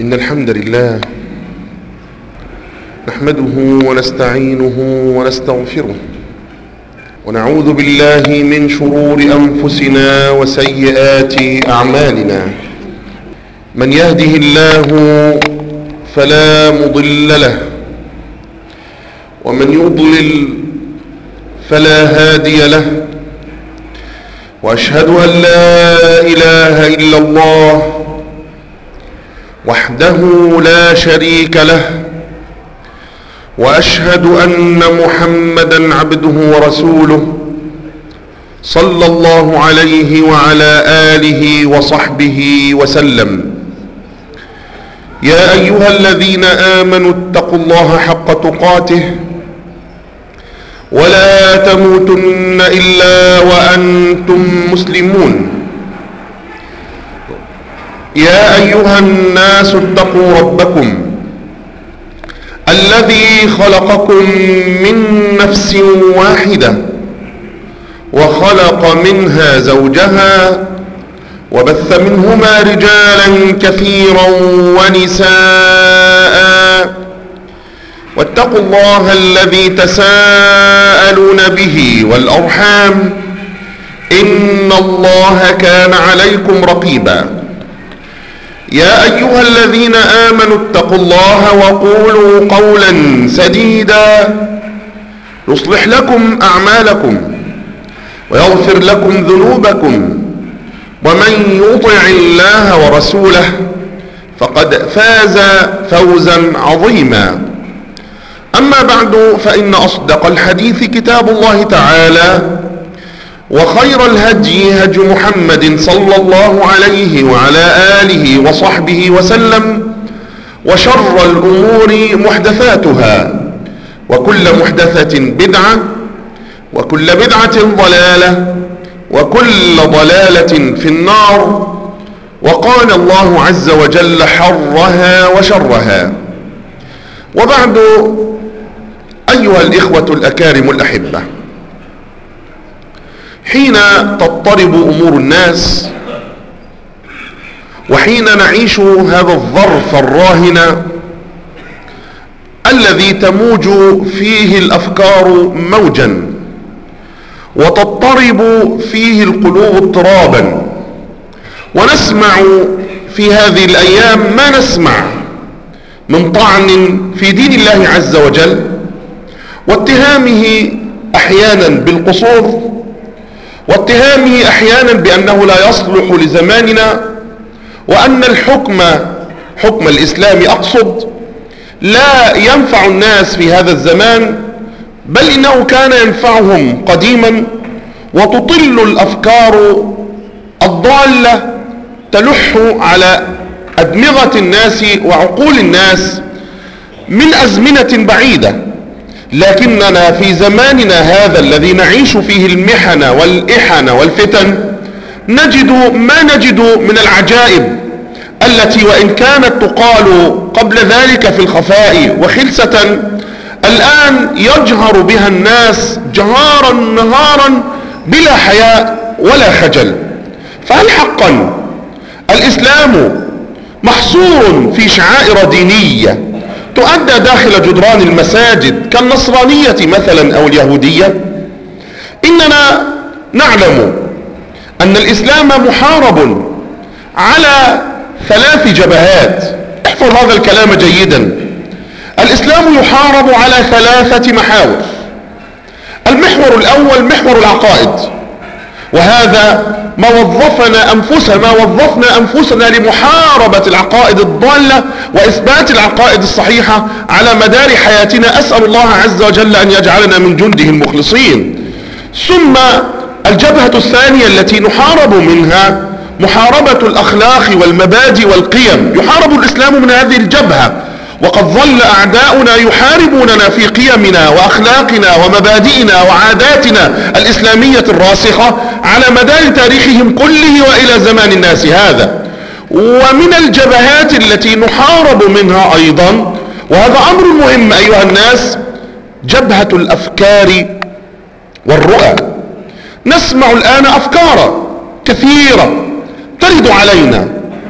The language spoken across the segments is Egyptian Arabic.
إن الحمد لله نحمده ونستعينه ونستغفره ونعوذ بالله من شرور أنفسنا وسيئات أعمالنا من يهده الله فلا مضل له ومن يضلل فلا هادي له واشهد ان لا اله الا الله وحده لا شريك له واشهد ان محمدا عبده ورسوله صلى الله عليه وعلى اله وصحبه وسلم يا ايها الذين امنوا اتقوا الله حق تقاته ولا تموتن الا وانتم مسلمون يا ايها الناس اتقوا ربكم الذي خلقكم من نفس واحده وخلق منها زوجها وبث منهما رجالا كثيرا ونساء واتقوا الله الذي تساءلون به والارحام ان الله كان عليكم رقيبا يا ايها الذين امنوا اتقوا الله وقولوا قولا سديدا يصلح لكم اعمالكم ويغفر لكم ذنوبكم ومن يطع الله ورسوله فقد فاز فوزا عظيما اما بعد فان اصدق الحديث كتاب الله تعالى وخير الهدي هدي محمد صلى الله عليه وعلى اله وصحبه وسلم وشر الامور محدثاتها وكل محدثه بدعه وكل بدعه ضلاله وكل ضلاله في النار وقال الله عز وجل حرها وشرها وبعد ايها الاخوه الاكارم الاحبه حين تضطرب امور الناس وحين نعيش هذا الظرف الراهن الذي تموج فيه الافكار موجا وتضطرب فيه القلوب اضطرابا ونسمع في هذه الايام ما نسمع من طعن في دين الله عز وجل واتهامه احيانا بالقصور واتهامه احيانا بانه لا يصلح لزماننا وان الحكم حكم الاسلام اقصد لا ينفع الناس في هذا الزمان بل انه كان ينفعهم قديما وتطل الافكار الضاله تلح على ادمغه الناس وعقول الناس من ازمنه بعيده لكننا في زماننا هذا الذي نعيش فيه المحن والإحن والفتن نجد ما نجد من العجائب التي وإن كانت تقال قبل ذلك في الخفاء وخلسة الآن يجهر بها الناس جهارا نهارا بلا حياء ولا خجل فهل حقا الإسلام محصور في شعائر دينيه تؤدى داخل جدران المساجد كالنصرانية مثلا أو اليهودية إننا نعلم أن الإسلام محارب على ثلاث جبهات احفظ هذا الكلام جيدا الإسلام يحارب على ثلاثة محاور المحور الأول محور العقائد وهذا ما وظفنا أنفسنا ما وظفنا أنفسنا لمحاربة العقائد الضالة وإثبات العقائد الصحيحة على مدار حياتنا أسأل الله عز وجل أن يجعلنا من جنده المخلصين ثم الجبهة الثانية التي نحارب منها محاربة الأخلاق والمبادئ والقيم يحارب الإسلام من هذه الجبهة وقد ظل أعداؤنا يحاربوننا في قيمنا وأخلاقنا ومبادئنا وعاداتنا الإسلامية الراسخة على مدار تاريخهم كله وإلى زمان الناس هذا ومن الجبهات التي نحارب منها أيضا وهذا أمر مهم أيها الناس جبهة الأفكار والرؤى نسمع الآن أفكارا كثيرة ترد علينا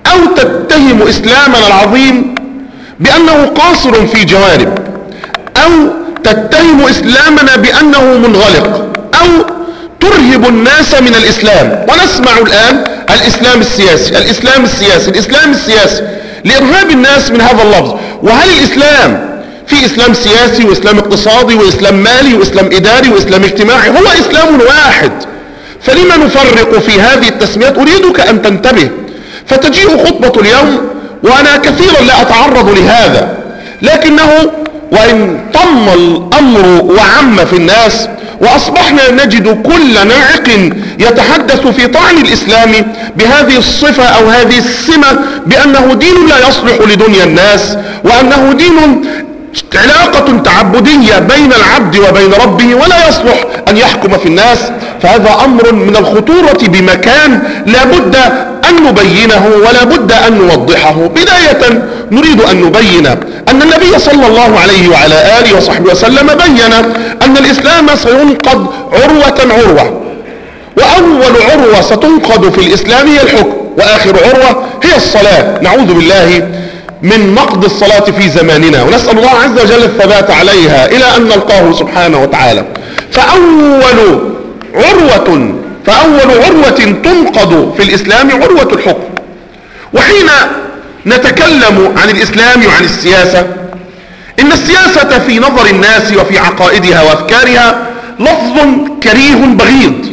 او تتهم اسلامنا العظيم بانه قاصر في جوانب او تتهم اسلامنا بانه منغلق او ترهب الناس من الاسلام ونسمع الان الاسلام السياسي الاسلام السياسي الاسلام السياسي لارهاب الناس من هذا اللفظ وهل الاسلام في اسلام سياسي واسلام اقتصادي واسلام مالي واسلام اداري واسلام اجتماعي هو اسلام واحد فلما نفرق في هذه التسميات اريدك ان تنتبه فتجيء خطبة اليوم وانا كثيرا لا اتعرض لهذا لكنه وان طم الامر وعم في الناس واصبحنا نجد كل ناعق يتحدث في طعن الاسلام بهذه الصفة او هذه السمة بانه دين لا يصلح لدنيا الناس وانه دين علاقة تعبدية بين العبد وبين ربه ولا يصلح ان يحكم في الناس فهذا امر من الخطورة بمكان لابد ان نبينه ولا بد ان نوضحه بداية نريد ان نبين ان النبي صلى الله عليه وعلى اله وصحبه وسلم بين ان الاسلام سينقض عروة عروة واول عروة ستنقض في الاسلام هي الحكم واخر عروة هي الصلاة نعوذ بالله من نقض الصلاة في زماننا ونسأل الله عز وجل الثبات عليها الى ان نلقاه سبحانه وتعالى فاول عروة فاول عروة تنقض في الاسلام عروة الحكم وحين نتكلم عن الاسلام وعن السياسة ان السياسة في نظر الناس وفي عقائدها وافكارها لفظ كريه بغيض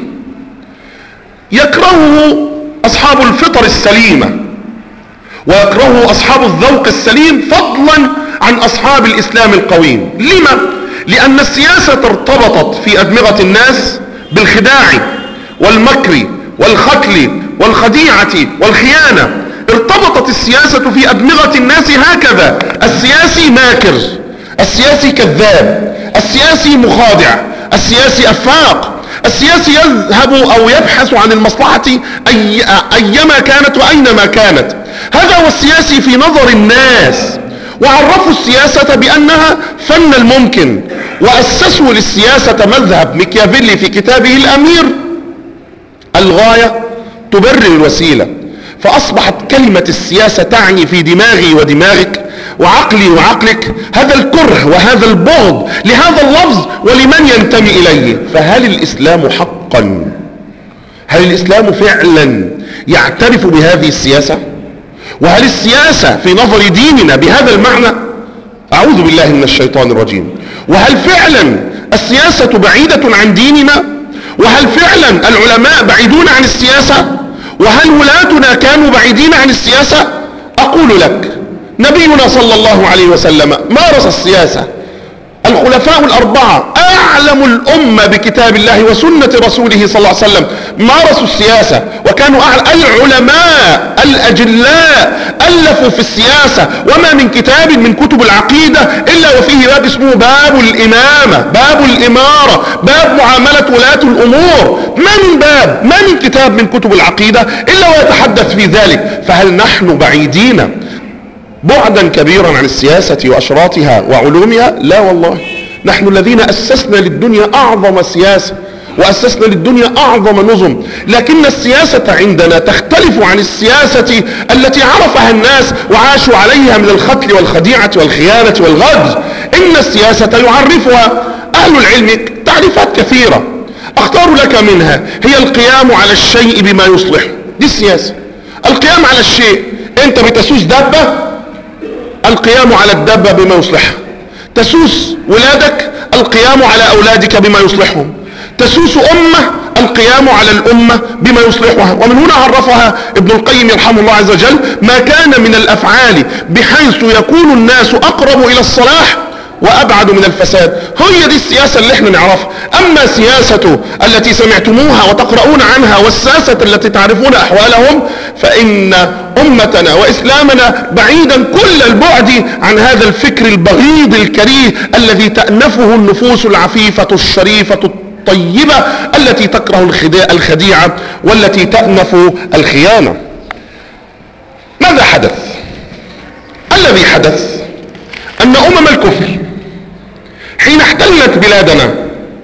يكرهه اصحاب الفطر السليمة ويكرهه اصحاب الذوق السليم فضلا عن اصحاب الاسلام القويم لما لان السياسة ارتبطت في ادمغة الناس بالخداع والمكر والختل والخديعة والخيانة ارتبطت السياسة في ادمغة الناس هكذا السياسي ماكر السياسي كذاب السياسي مخادع السياسي افاق السياسي يذهب او يبحث عن المصلحة أي ايما كانت واينما كانت هذا هو السياسي في نظر الناس وعرفوا السياسة بانها فن الممكن واسسوا للسياسة مذهب ميكيافيلي في كتابه الامير الغاية تبرر الوسيلة فاصبحت كلمة السياسة تعني في دماغي ودماغك وعقلي وعقلك هذا الكره وهذا البغض لهذا اللفظ ولمن ينتمي اليه فهل الاسلام حقا هل الاسلام فعلا يعترف بهذه السياسة وهل السياسة في نظر ديننا بهذا المعنى اعوذ بالله من الشيطان الرجيم وهل فعلا السياسة بعيدة عن ديننا وهل فعلا العلماء بعيدون عن السياسة وهل ولاتنا كانوا بعيدين عن السياسة اقول لك نبينا صلى الله عليه وسلم مارس السياسة الخلفاء الاربعة اعلم الامة بكتاب الله وسنة رسوله صلى الله عليه وسلم مارسوا السياسة وكانوا أعلم العلماء الاجلاء الفوا في السياسة وما من كتاب من كتب العقيدة الا وفيه باب اسمه باب الامامة باب الامارة باب معاملة ولاة الامور ما من باب ما من كتاب من كتب العقيدة الا ويتحدث في ذلك فهل نحن بعيدين بعدا كبيرا عن السياسة واشراطها وعلومها لا والله نحن الذين اسسنا للدنيا اعظم سياسة واسسنا للدنيا اعظم نظم لكن السياسة عندنا تختلف عن السياسة التي عرفها الناس وعاشوا عليها من الختل والخديعة والخيانة والغدر ان السياسة يعرفها اهل العلم تعريفات كثيرة اختار لك منها هي القيام على الشيء بما يصلحه دي السياسة القيام على الشيء انت بتسوس دابة القيام على الدابة بما يصلحها تسوس ولادك القيام على اولادك بما يصلحهم تسوس امة القيام على الامة بما يصلحها ومن هنا عرفها ابن القيم يرحمه الله عز وجل ما كان من الافعال بحيث يكون الناس اقرب الى الصلاح وابعد من الفساد هي دي السياسة اللي احنا نعرفها اما سياسة التي سمعتموها وتقرؤون عنها والساسة التي تعرفون احوالهم فان امتنا واسلامنا بعيدا كل البعد عن هذا الفكر البغيض الكريه الذي تأنفه النفوس العفيفة الشريفة الطيبة التي تكره الخديعة والتي تأنف الخيانة ماذا حدث الذي حدث ان امم الكفر حين احتلت بلادنا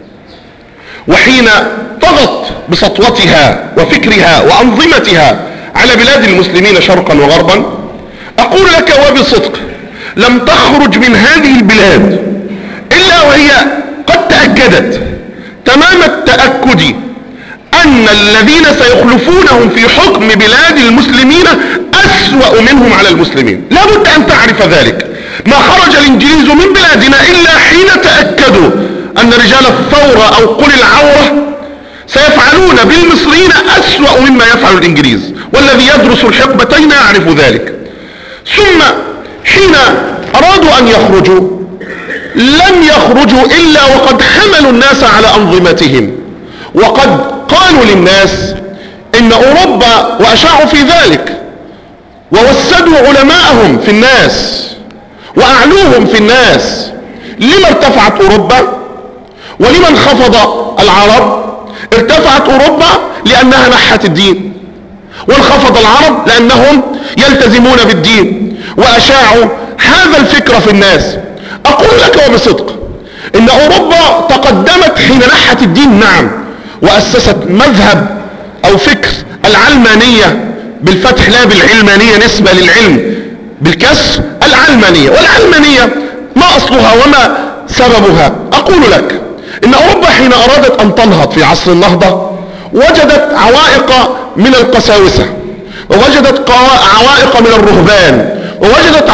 وحين طغت بسطوتها وفكرها وانظمتها على بلاد المسلمين شرقا وغربا اقول لك وبصدق لم تخرج من هذه البلاد الا وهي قد تأكدت تمام التأكد ان الذين سيخلفونهم في حكم بلاد المسلمين اسوأ منهم على المسلمين لابد ان تعرف ذلك ما خرج الانجليز من بلادنا الا حين تأكدوا ان رجال الثورة او قل العورة سيفعلون بالمصريين اسوأ مما يفعل الانجليز والذي يدرس الحقبتين يعرف ذلك ثم حين ارادوا ان يخرجوا لم يخرجوا الا وقد حملوا الناس على انظمتهم وقد قالوا للناس ان اوروبا واشاعوا في ذلك ووسدوا علماءهم في الناس واعلوهم في الناس لما ارتفعت اوروبا ولما انخفض العرب ارتفعت اوروبا لانها نحت الدين وانخفض العرب لانهم يلتزمون بالدين واشاعوا هذا الفكر في الناس اقول لك وبصدق ان اوروبا تقدمت حين نحت الدين نعم واسست مذهب او فكر العلمانية بالفتح لا بالعلمانية نسبة للعلم بالكسر العلمانية والعلمانية ما اصلها وما سببها اقول لك ان اوروبا حين ارادت ان تنهض في عصر النهضة وجدت عوائق من القساوسة ووجدت عوائق من الرهبان ووجدت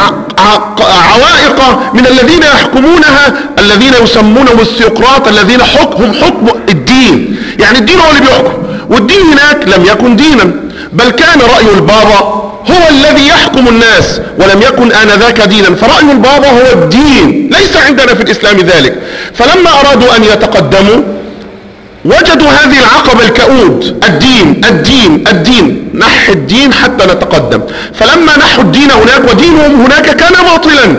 عوائق من الذين يحكمونها الذين يسمونهم السيقراط الذين حكم حكم الدين يعني الدين هو اللي بيحكم والدين هناك لم يكن دينا بل كان رأي البابا هو الذي يحكم الناس ولم يكن آنذاك دينا فرأي البابا هو الدين ليس عندنا في الإسلام ذلك فلما أرادوا أن يتقدموا وجدوا هذه العقبة الكؤود الدين الدين الدين نح الدين حتى نتقدم فلما نحوا الدين هناك ودينهم هناك كان باطلا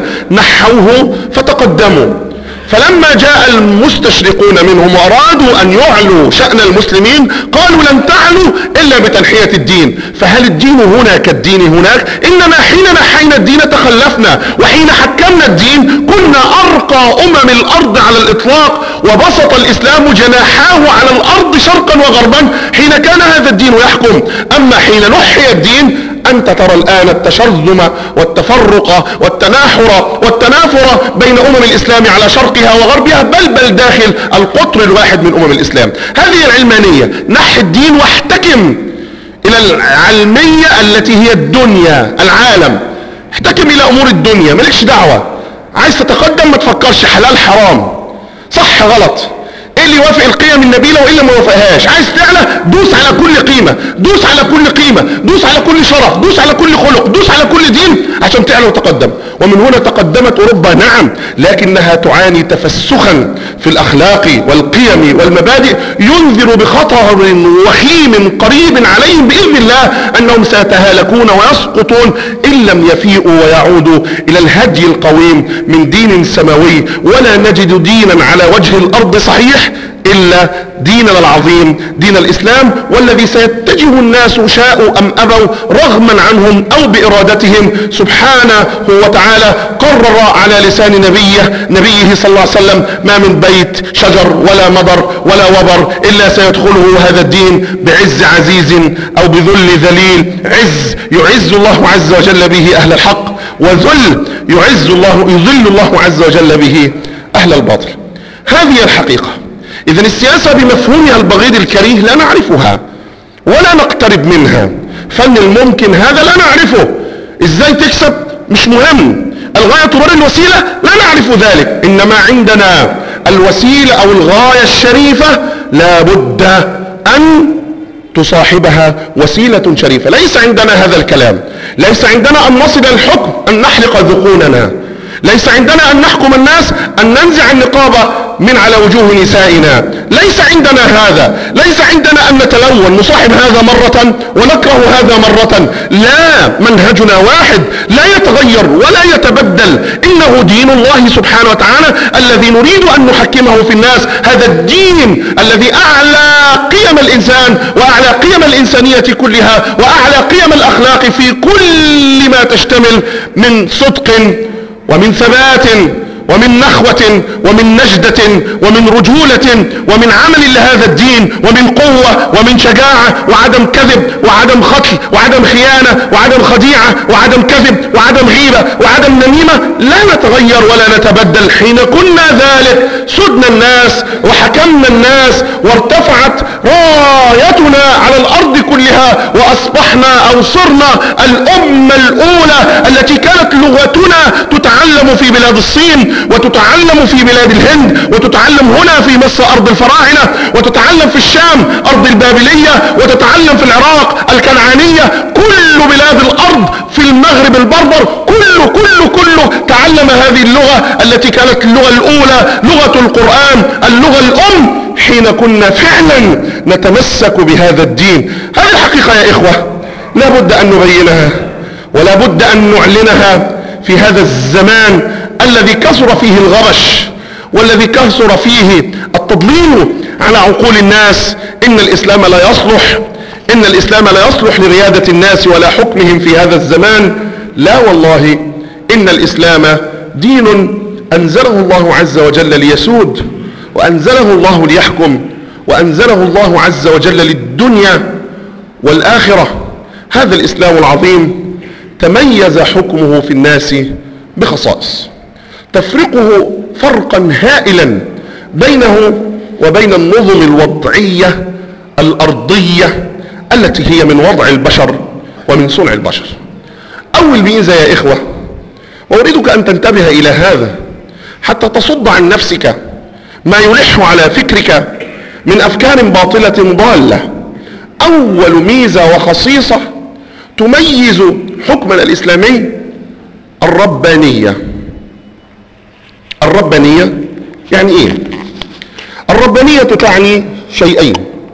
نحوه فتقدموا فلما جاء المستشرقون منهم وارادوا ان يعلوا شأن المسلمين قالوا لن تعلوا الا بتنحية الدين فهل الدين هنا كالدين هناك انما حين نحينا الدين تخلفنا وحين حكمنا الدين كنا ارقى امم الارض على الاطلاق وبسط الاسلام جناحاه على الارض شرقا وغربا حين كان هذا الدين يحكم اما حين نحي الدين انت ترى الان التشرذم والتفرق والتناحر والتنافر بين امم الاسلام على شرقها وغربها بل بل داخل القطر الواحد من امم الاسلام هذه العلمانية نح الدين واحتكم الى العلمية التي هي الدنيا العالم احتكم الى امور الدنيا مالكش دعوة عايز تتقدم ما تفكرش حلال حرام صح غلط ايه اللي يوافق القيم النبيلة وايه اللي ما يوافقهاش عايز تعلى دوس على كل قيمة دوس على كل قيمة دوس على كل شرف دوس على كل خلق دوس على كل دين عشان تعلى وتقدم ومن هنا تقدمت اوروبا نعم لكنها تعاني تفسخا في الاخلاق والقيم والمبادئ ينذر بخطر وخيم قريب عليهم باذن الله انهم سيتهالكون ويسقطون ان لم يفيئوا ويعودوا الى الهدي القويم من دين سماوي ولا نجد دينا على وجه الارض صحيح الا ديننا العظيم دين الاسلام والذي سيتجه الناس شاءوا ام ابوا رغما عنهم او بارادتهم سبحانه وتعالى قرر على لسان نبيه نبيه صلى الله عليه وسلم ما من بيت شجر ولا مضر ولا وبر الا سيدخله هذا الدين بعز عزيز او بذل ذليل عز يعز الله عز وجل به اهل الحق وذل يعز الله يذل الله عز وجل به اهل الباطل هذه الحقيقة اذا السياسة بمفهومها البغيض الكريه لا نعرفها ولا نقترب منها فن الممكن هذا لا نعرفه ازاي تكسب مش مهم الغاية تبرر الوسيلة لا نعرف ذلك انما عندنا الوسيلة او الغاية الشريفة لابد ان تصاحبها وسيلة شريفة ليس عندنا هذا الكلام ليس عندنا ان نصل الحكم ان نحلق ذقوننا ليس عندنا ان نحكم الناس ان ننزع النقاب من على وجوه نسائنا ليس عندنا هذا ليس عندنا ان نتلون نصاحب هذا مرة ونكره هذا مرة لا منهجنا واحد لا يتغير ولا يتبدل انه دين الله سبحانه وتعالى الذي نريد ان نحكمه في الناس هذا الدين الذي اعلى قيم الانسان واعلى قيم الانسانية كلها واعلى قيم الاخلاق في كل ما تشتمل من صدق ومن ثبات ومن نخوة ومن نجدة ومن رجولة ومن عمل لهذا الدين ومن قوة ومن شجاعة وعدم كذب وعدم قتل وعدم خيانة وعدم خديعة وعدم كذب وعدم غيبة وعدم نميمة لا نتغير ولا نتبدل حين كنا ذلك سدنا الناس وحكمنا الناس وارتفعت رايتنا على الارض كلها واصبحنا او صرنا الامة الاولى التي كانت لغتنا تتعلم في بلاد الصين وتتعلم في بلاد الهند وتتعلم هنا في مصر ارض الفراعنة وتتعلم في الشام ارض البابلية وتتعلم في العراق الكنعانية كل بلاد الارض في المغرب البربر كله كله كله تعلم هذه اللغة التي كانت اللغة الاولى لغة القرآن اللغة الام حين كنا فعلا نتمسك بهذا الدين هذه الحقيقة يا اخوة لا بد ان نبينها ولا بد ان نعلنها في هذا الزمان الذي كثر فيه الغبش والذي كثر فيه التضليل على عقول الناس ان الاسلام لا يصلح ان الاسلام لا يصلح لريادة الناس ولا حكمهم في هذا الزمان لا والله ان الاسلام دين انزله الله عز وجل ليسود وانزله الله ليحكم وانزله الله عز وجل للدنيا والاخرة هذا الاسلام العظيم تميز حكمه في الناس بخصائص تفرقه فرقا هائلا بينه وبين النظم الوضعية الارضية التي هي من وضع البشر ومن صنع البشر اول ميزة يا اخوة واريدك ان تنتبه الى هذا حتى تصد عن نفسك ما يلح على فكرك من افكار باطلة ضالة اول ميزة وخصيصة تميز حكمنا الاسلامي الربانية الربانية يعني ايه الربانية تعني شيئين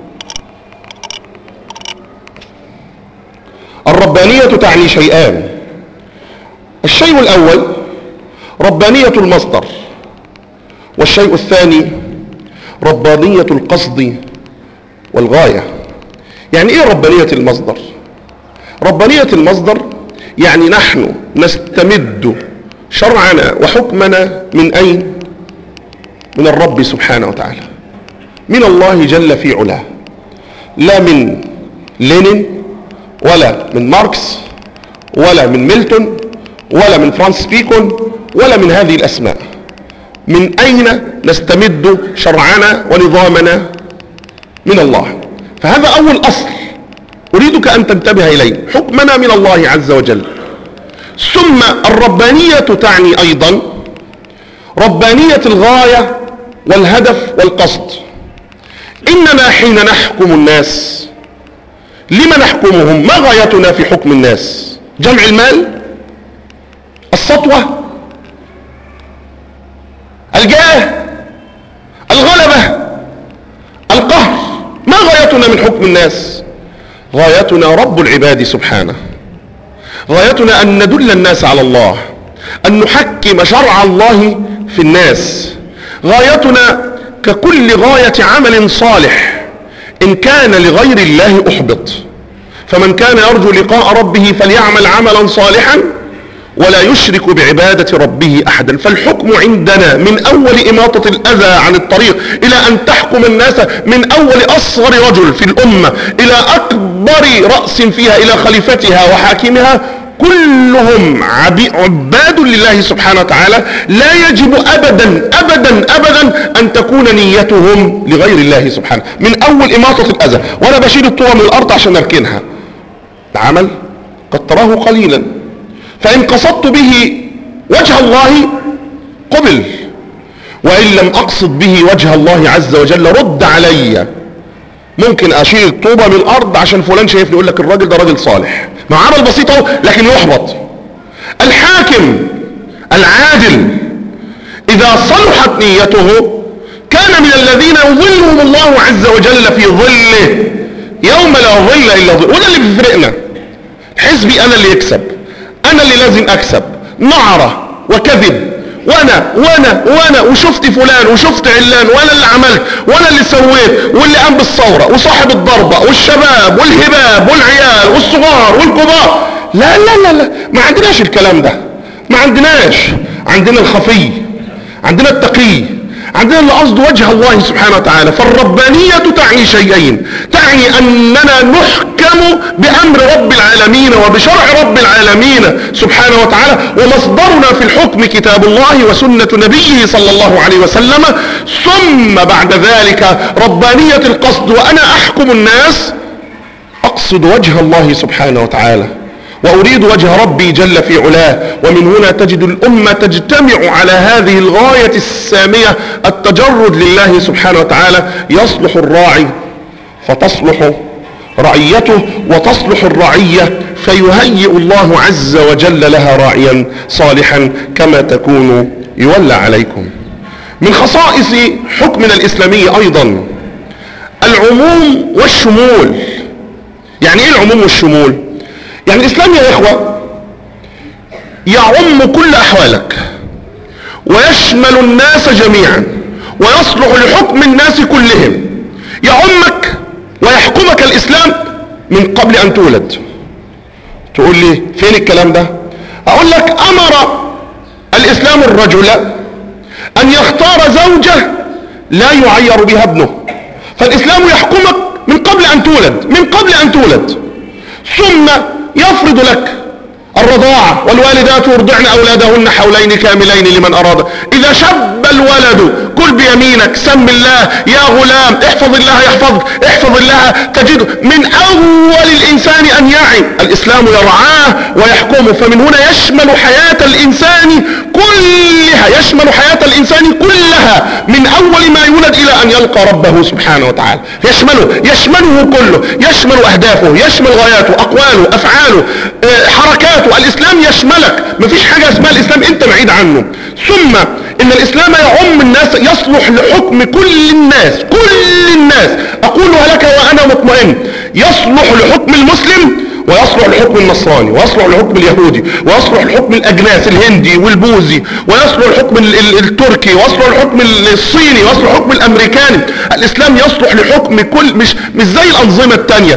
الربانية تعني شيئان الشيء الاول ربانية المصدر والشيء الثاني ربانية القصد والغاية يعني ايه ربانية المصدر ربانية المصدر يعني نحن نستمد شرعنا وحكمنا من اين من الرب سبحانه وتعالى من الله جل في علاه لا من لينين ولا من ماركس ولا من ميلتون ولا من فرانس بيكون ولا من هذه الاسماء من اين نستمد شرعنا ونظامنا من الله فهذا اول اصل اريدك ان تنتبه اليه حكمنا من الله عز وجل ثم الربانية تعني ايضا ربانية الغاية والهدف والقصد اننا حين نحكم الناس لما نحكمهم ما غايتنا في حكم الناس جمع المال السطوة الجاه الغلبة القهر ما غايتنا من حكم الناس غايتنا رب العباد سبحانه غايتنا ان ندل الناس على الله ان نحكم شرع الله في الناس غايتنا ككل غاية عمل صالح ان كان لغير الله احبط فمن كان يرجو لقاء ربه فليعمل عملا صالحا ولا يشرك بعبادة ربه احدا فالحكم عندنا من اول اماطة الاذى عن الطريق الى ان تحكم الناس من اول اصغر رجل في الامة الى اكبر رأس فيها الى خليفتها وحاكمها كلهم عباد لله سبحانه وتعالى لا يجب ابدا ابدا ابدا ان تكون نيتهم لغير الله سبحانه من اول اماطة الاذى وانا بشيل الطوبة من الارض عشان اركنها العمل قد تراه قليلا فان قصدت به وجه الله قبل وان لم اقصد به وجه الله عز وجل رد علي ممكن اشيل الطوبة من الارض عشان فلان شايفني يقول لك الراجل ده راجل صالح مع عمل بسيط اهو لكن يحبط الحاكم العادل اذا صلحت نيته كان من الذين يظلهم الله عز وجل في ظله يوم لا ظل الا ظل وده اللي بيفرقنا حزبي انا اللي يكسب انا اللي لازم اكسب نعرة وكذب وانا وانا وانا وشفت فلان وشفت علان وانا اللي عملت وانا اللي سويت واللي قام بالثورة وصاحب الضربة والشباب والهباب والعيال والصغار والكبار لا لا لا لا ما عندناش الكلام ده ما عندناش عندنا الخفي عندنا التقي عندنا اللي قصد وجه الله سبحانه وتعالى فالربانية تعني شيئين تعني أننا نحكم بأمر رب العالمين وبشرع رب العالمين سبحانه وتعالى ومصدرنا في الحكم كتاب الله وسنة نبيه صلى الله عليه وسلم ثم بعد ذلك ربانية القصد وأنا أحكم الناس أقصد وجه الله سبحانه وتعالى وأريد وجه ربي جل في علاه ومن هنا تجد الأمة تجتمع على هذه الغاية السامية التجرد لله سبحانه وتعالى يصلح الراعي فتصلح رعيته وتصلح الرعية فيهيئ الله عز وجل لها راعيا صالحا كما تكون يولى عليكم من خصائص حكمنا الإسلامي أيضا العموم والشمول يعني ايه العموم والشمول يعني الاسلام يا اخوة يعم كل احوالك ويشمل الناس جميعا ويصلح لحكم الناس كلهم يعمك ويحكمك الاسلام من قبل ان تولد تقول لي فين الكلام ده اقول لك امر الاسلام الرجل ان يختار زوجة لا يعير بها ابنه فالاسلام يحكمك من قبل ان تولد من قبل ان تولد ثم يفرض لك الرضاعة والوالدات يرضعن أولادهن حولين كاملين لمن أراد إذا شب الولد كل بيمينك سم الله يا غلام احفظ الله يحفظك احفظ الله تجده من أول الإنسان أن يعي الإسلام يرعاه ويحكمه فمن هنا يشمل حياة الإنسان كلها يشمل حياة الإنسان كلها من أول ما يولد إلى أن يلقى ربه سبحانه وتعالى يشمله يشمله كله يشمل أهدافه يشمل غاياته أقواله أفعاله اه حركاته الإسلام يشملك مفيش حاجة اسمها الإسلام أنت بعيد عنه ثم إن الإسلام يعم الناس يصلح لحكم كل الناس كل الناس أقولها لك وأنا مطمئن يصلح لحكم المسلم ويصلح لحكم النصراني ويصلح لحكم اليهودي ويصلح لحكم الاجناس الهندي والبوذي ويصلح لحكم التركي ويصلح لحكم الصيني ويصلح لحكم الامريكاني الاسلام يصلح لحكم كل مش مش زي الانظمه التانية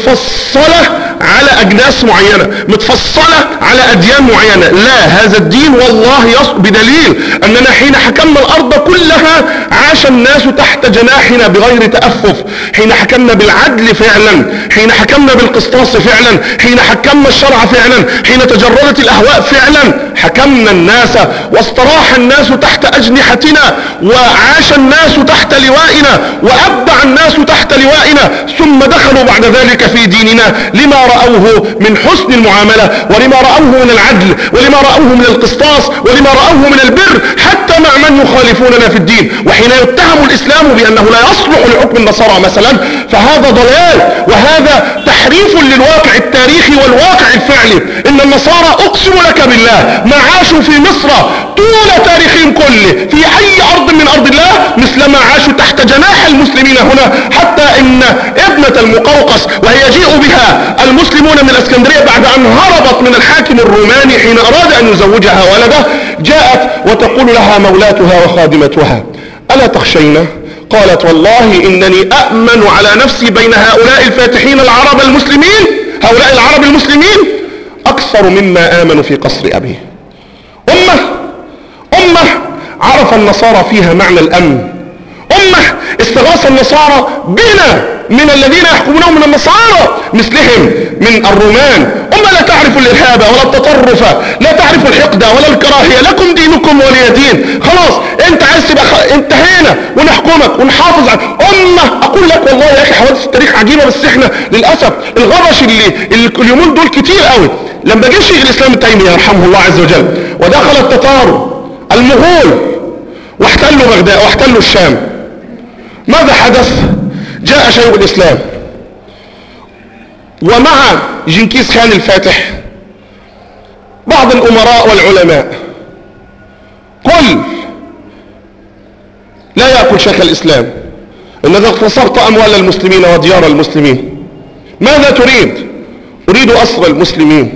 متفصله على اجناس معينه متفصله على اديان معينه لا هذا الدين والله يصلح بدليل اننا حين حكمنا الارض كلها عاش الناس تحت جناحنا بغير تأفف حين حكمنا بالعدل فعلا حين حكمنا بالقسطاس فعلا حين حكمنا الشرع فعلا حين تجردت الاهواء فعلا حكمنا الناس واستراح الناس تحت اجنحتنا وعاش الناس تحت لوائنا وابدع الناس تحت لوائنا ثم دخلوا بعد ذلك في ديننا لما رأوه من حسن المعاملة ولما رأوه من العدل ولما رأوه من القسطاس ولما رأوه من البر حتى مع من يخالفوننا في الدين وحين يتهم الاسلام بانه لا يصلح لحكم النصارى مثلا فهذا ضلال وهذا تحريف للواقع التاريخي والواقع الفعلي ان النصارى اقسم لك بالله ما عاشوا في مصر طول تاريخهم كله في اي ارض من ارض الله مثلما عاشوا تحت جناح المسلمين هنا حتى ان ابنة المقوقس وهي يجيء بها المسلمون من اسكندرية بعد ان هربت من الحاكم الروماني حين اراد ان يزوجها ولده جاءت وتقول لها مولاتها وخادمتها ألا تخشين قالت والله إنني أأمن على نفسي بين هؤلاء الفاتحين العرب المسلمين هؤلاء العرب المسلمين أكثر مما آمنوا في قصر أبي أمة أمة عرف النصارى فيها معنى الأمن أمة استغاث النصارى بنا من الذين يحكمونهم من النصارى مثلهم من الرومان أمة لا تعرف الإرهاب ولا التطرف لا تعرف الحقد ولا الكراهية لكم دينكم ولي دين خلاص انت عايز تبقى خ... انتهينا ونحكمك ونحافظ على أمة أقول لك والله يا أخي حوادث التاريخ عجيبة بس احنا للأسف الغبش اللي, اللي اليومين دول كتير قوي لما جه شيخ الإسلام التيمية يرحمه الله عز وجل ودخل التتار المغول واحتلوا بغداد واحتلوا الشام ماذا حدث جاء شيخ الإسلام ومع جنكيز خان الفاتح بعض الأمراء والعلماء قل لا يأكل شيخ الإسلام إنك اغتصبت أموال المسلمين وديار المسلمين ماذا تريد أريد أسر المسلمين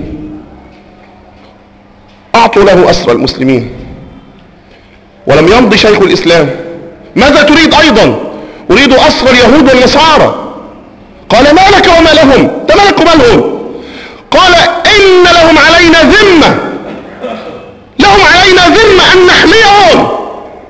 أعطوا له أسر المسلمين ولم يمضي شيخ الإسلام ماذا تريد أيضا أريد أسر اليهود والنصارى قال ما لك وما لهم تملك مالهم قال إن لهم علينا ذمة لهم علينا ذمة أن نحميهم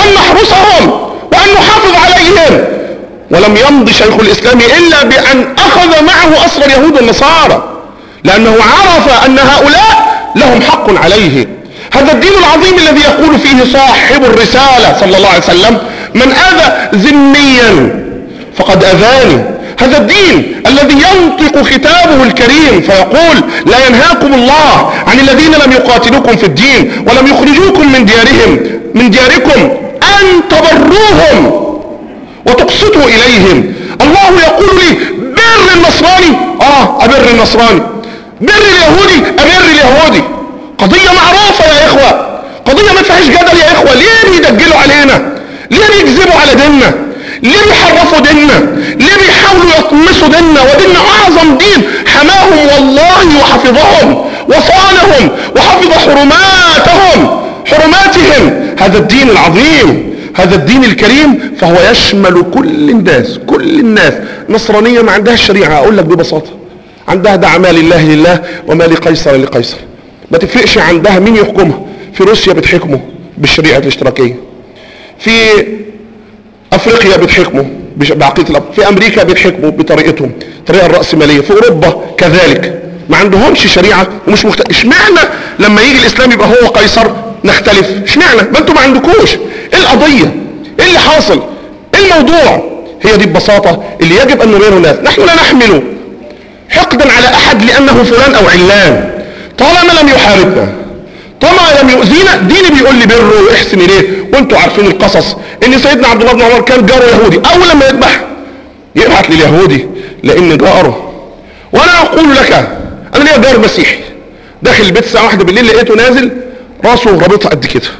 وأن نحرسهم وأن نحافظ عليهم ولم يمض شيخ الإسلام إلا بأن أخذ معه أسر اليهود والنصارى لأنه عرف أن هؤلاء لهم حق عليه هذا الدين العظيم الذي يقول فيه صاحب الرسالة صلى الله عليه وسلم من أذى ذميا فقد أذاني هذا الدين الذي ينطق كتابه الكريم فيقول لا ينهاكم الله عن الذين لم يقاتلوكم في الدين ولم يخرجوكم من ديارهم من دياركم أن تبروهم وتقسطوا إليهم الله يقول لي بر النصراني آه أبر النصراني بر اليهودي أبر اليهودي قضية معروفة يا إخوة قضية ما فيهاش جدل يا إخوة ليه بيدجلوا علينا ليه بيكذبوا على ديننا ليه بيحرفوا ديننا ليه بيحاولوا يطمسوا ديننا وديننا اعظم دين حماهم والله وحفظهم وصانهم وحفظ حرماتهم حرماتهم هذا الدين العظيم هذا الدين الكريم فهو يشمل كل الناس كل الناس نصرانية ما عندها الشريعة اقول لك ببساطة عندها دع ما لله لله وما لقيصر لقيصر ما تفرقش عندها مين يحكمها في روسيا بتحكمه بالشريعة الاشتراكية في افريقيا بتحكموا بعقيده الأب في امريكا بيتحكموا بطريقتهم الطريقه الراسماليه في اوروبا كذلك ما عندهمش شريعه ومش مختلف اشمعنى لما يجي الاسلام يبقى هو قيصر نختلف اشمعنى ما انتوا ما عندكوش ايه القضيه ايه اللي حاصل ايه الموضوع هي دي ببساطه اللي يجب ان نبينه الناس نحن لا نحمل حقدا على احد لانه فلان او علان طالما لم يحاربنا طالما لم يؤذينا ديني بيقول لي بره واحسن اليه وانتوا عارفين القصص ان سيدنا عبد الله بن عمر كان جاره يهودي اول لما يذبح يبعت لليهودي لان جاره وانا اقول لك انا ليا جار مسيحي داخل البيت الساعه واحدة بالليل لقيته نازل راسه رابطها قد كده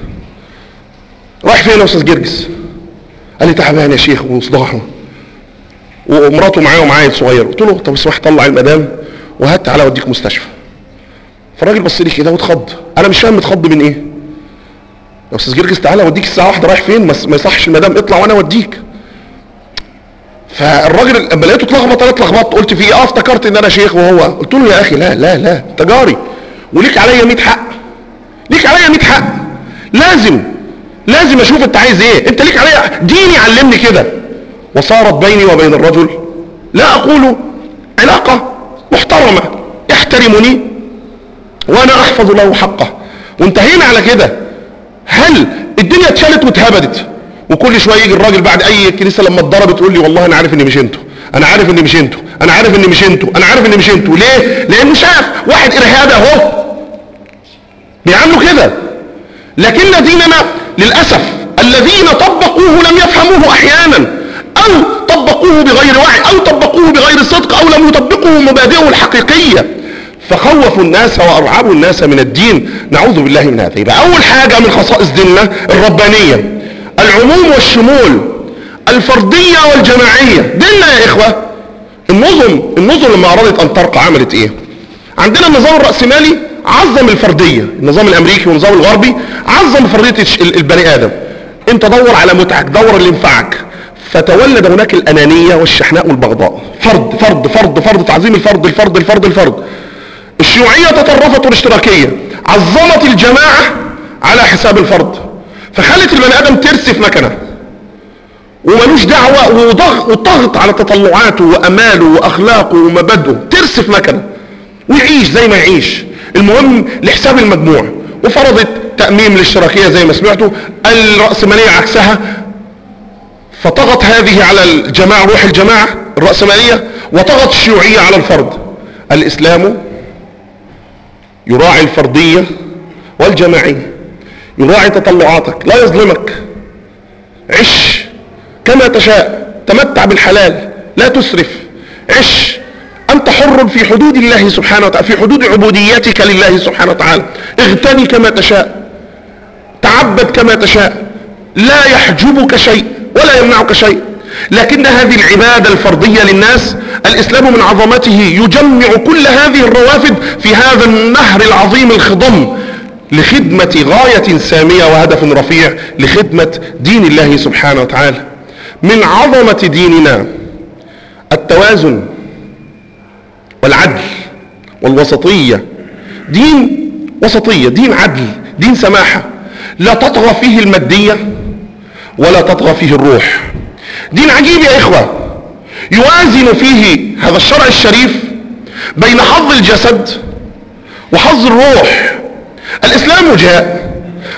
رايح فين يا استاذ جرجس قال لي تعبان يا شيخ وصداعه ومراته معاه ومعايا صغير قلت له طب اسمح طلع المدام وهات تعالى اوديك مستشفى فالراجل بص لي كده واتخض انا مش فاهم متخض من ايه يا استاذ جرجس تعالى اوديك الساعه واحدة رايح فين ما يصحش المدام اطلع وانا اوديك فالراجل لما لقيته اتلخبط انا اتلخبطت قلت في ايه اه افتكرت ان انا شيخ وهو قلت له يا اخي لا لا لا انت جاري وليك عليا 100 حق ليك عليا 100 حق لازم لازم اشوف انت عايز ايه انت ليك عليا ديني علمني كده وصارت بيني وبين الرجل لا اقول علاقة محترمة يحترمني وانا احفظ له حقه وانتهينا على كده هل الدنيا اتشالت واتهبدت وكل شويه يجي الراجل بعد اي كنيسه لما اتضربت يقول لي والله انا عارف اني مش انتوا انا عارف اني مش انتوا انا عارف اني مش انتوا انا عارف اني مش انتوا ليه لانه شاف واحد ارهابي اهو بيعملوا كده لكن ديننا للاسف الذين طبقوه لم يفهموه احيانا او طبقوه بغير وعي او طبقوه بغير صدق او لم يطبقوا مبادئه الحقيقيه فخوفوا الناس وارعبوا الناس من الدين نعوذ بالله من هذا يبقى اول حاجة من خصائص ديننا الربانية العموم والشمول الفردية والجماعية ديننا يا اخوة النظم النظم لما ارادت ان ترقى عملت ايه عندنا النظام الرأسمالي عظم الفردية النظام الامريكي والنظام الغربي عظم فردية البني ادم انت دور على متعك دور اللي ينفعك فتولد هناك الانانية والشحناء والبغضاء فرد فرد فرد فرد تعظيم الفرد الفرد الفرد الفرد الشيوعية تطرفت والاشتراكية عظمت الجماعة على حساب الفرد فخلت البني ادم ترسف مكنه وملوش دعوة وضغط على تطلعاته واماله واخلاقه ومبادئه ترسف مكنه ويعيش زي ما يعيش المهم لحساب المجموع وفرضت تأميم الاشتراكية زي ما سمعتوا الرأسمالية عكسها فطغت هذه على الجماعة روح الجماعة الرأسمالية وطغت الشيوعية على الفرد الإسلام يراعي الفردية والجماعية يراعي تطلعاتك لا يظلمك عش كما تشاء تمتع بالحلال لا تسرف عش أنت حر في حدود الله سبحانه وتعالى في حدود عبوديتك لله سبحانه وتعالى اغتني كما تشاء تعبد كما تشاء لا يحجبك شيء ولا يمنعك شيء لكن هذه العبادة الفردية للناس الإسلام من عظمته يجمع كل هذه الروافد في هذا النهر العظيم الخضم لخدمة غاية سامية وهدف رفيع لخدمة دين الله سبحانه وتعالى من عظمة ديننا التوازن والعدل والوسطية دين وسطية دين عدل دين سماحة لا تطغى فيه المادية ولا تطغى فيه الروح دين عجيب يا إخوة يوازن فيه هذا الشرع الشريف بين حظ الجسد وحظ الروح الإسلام جاء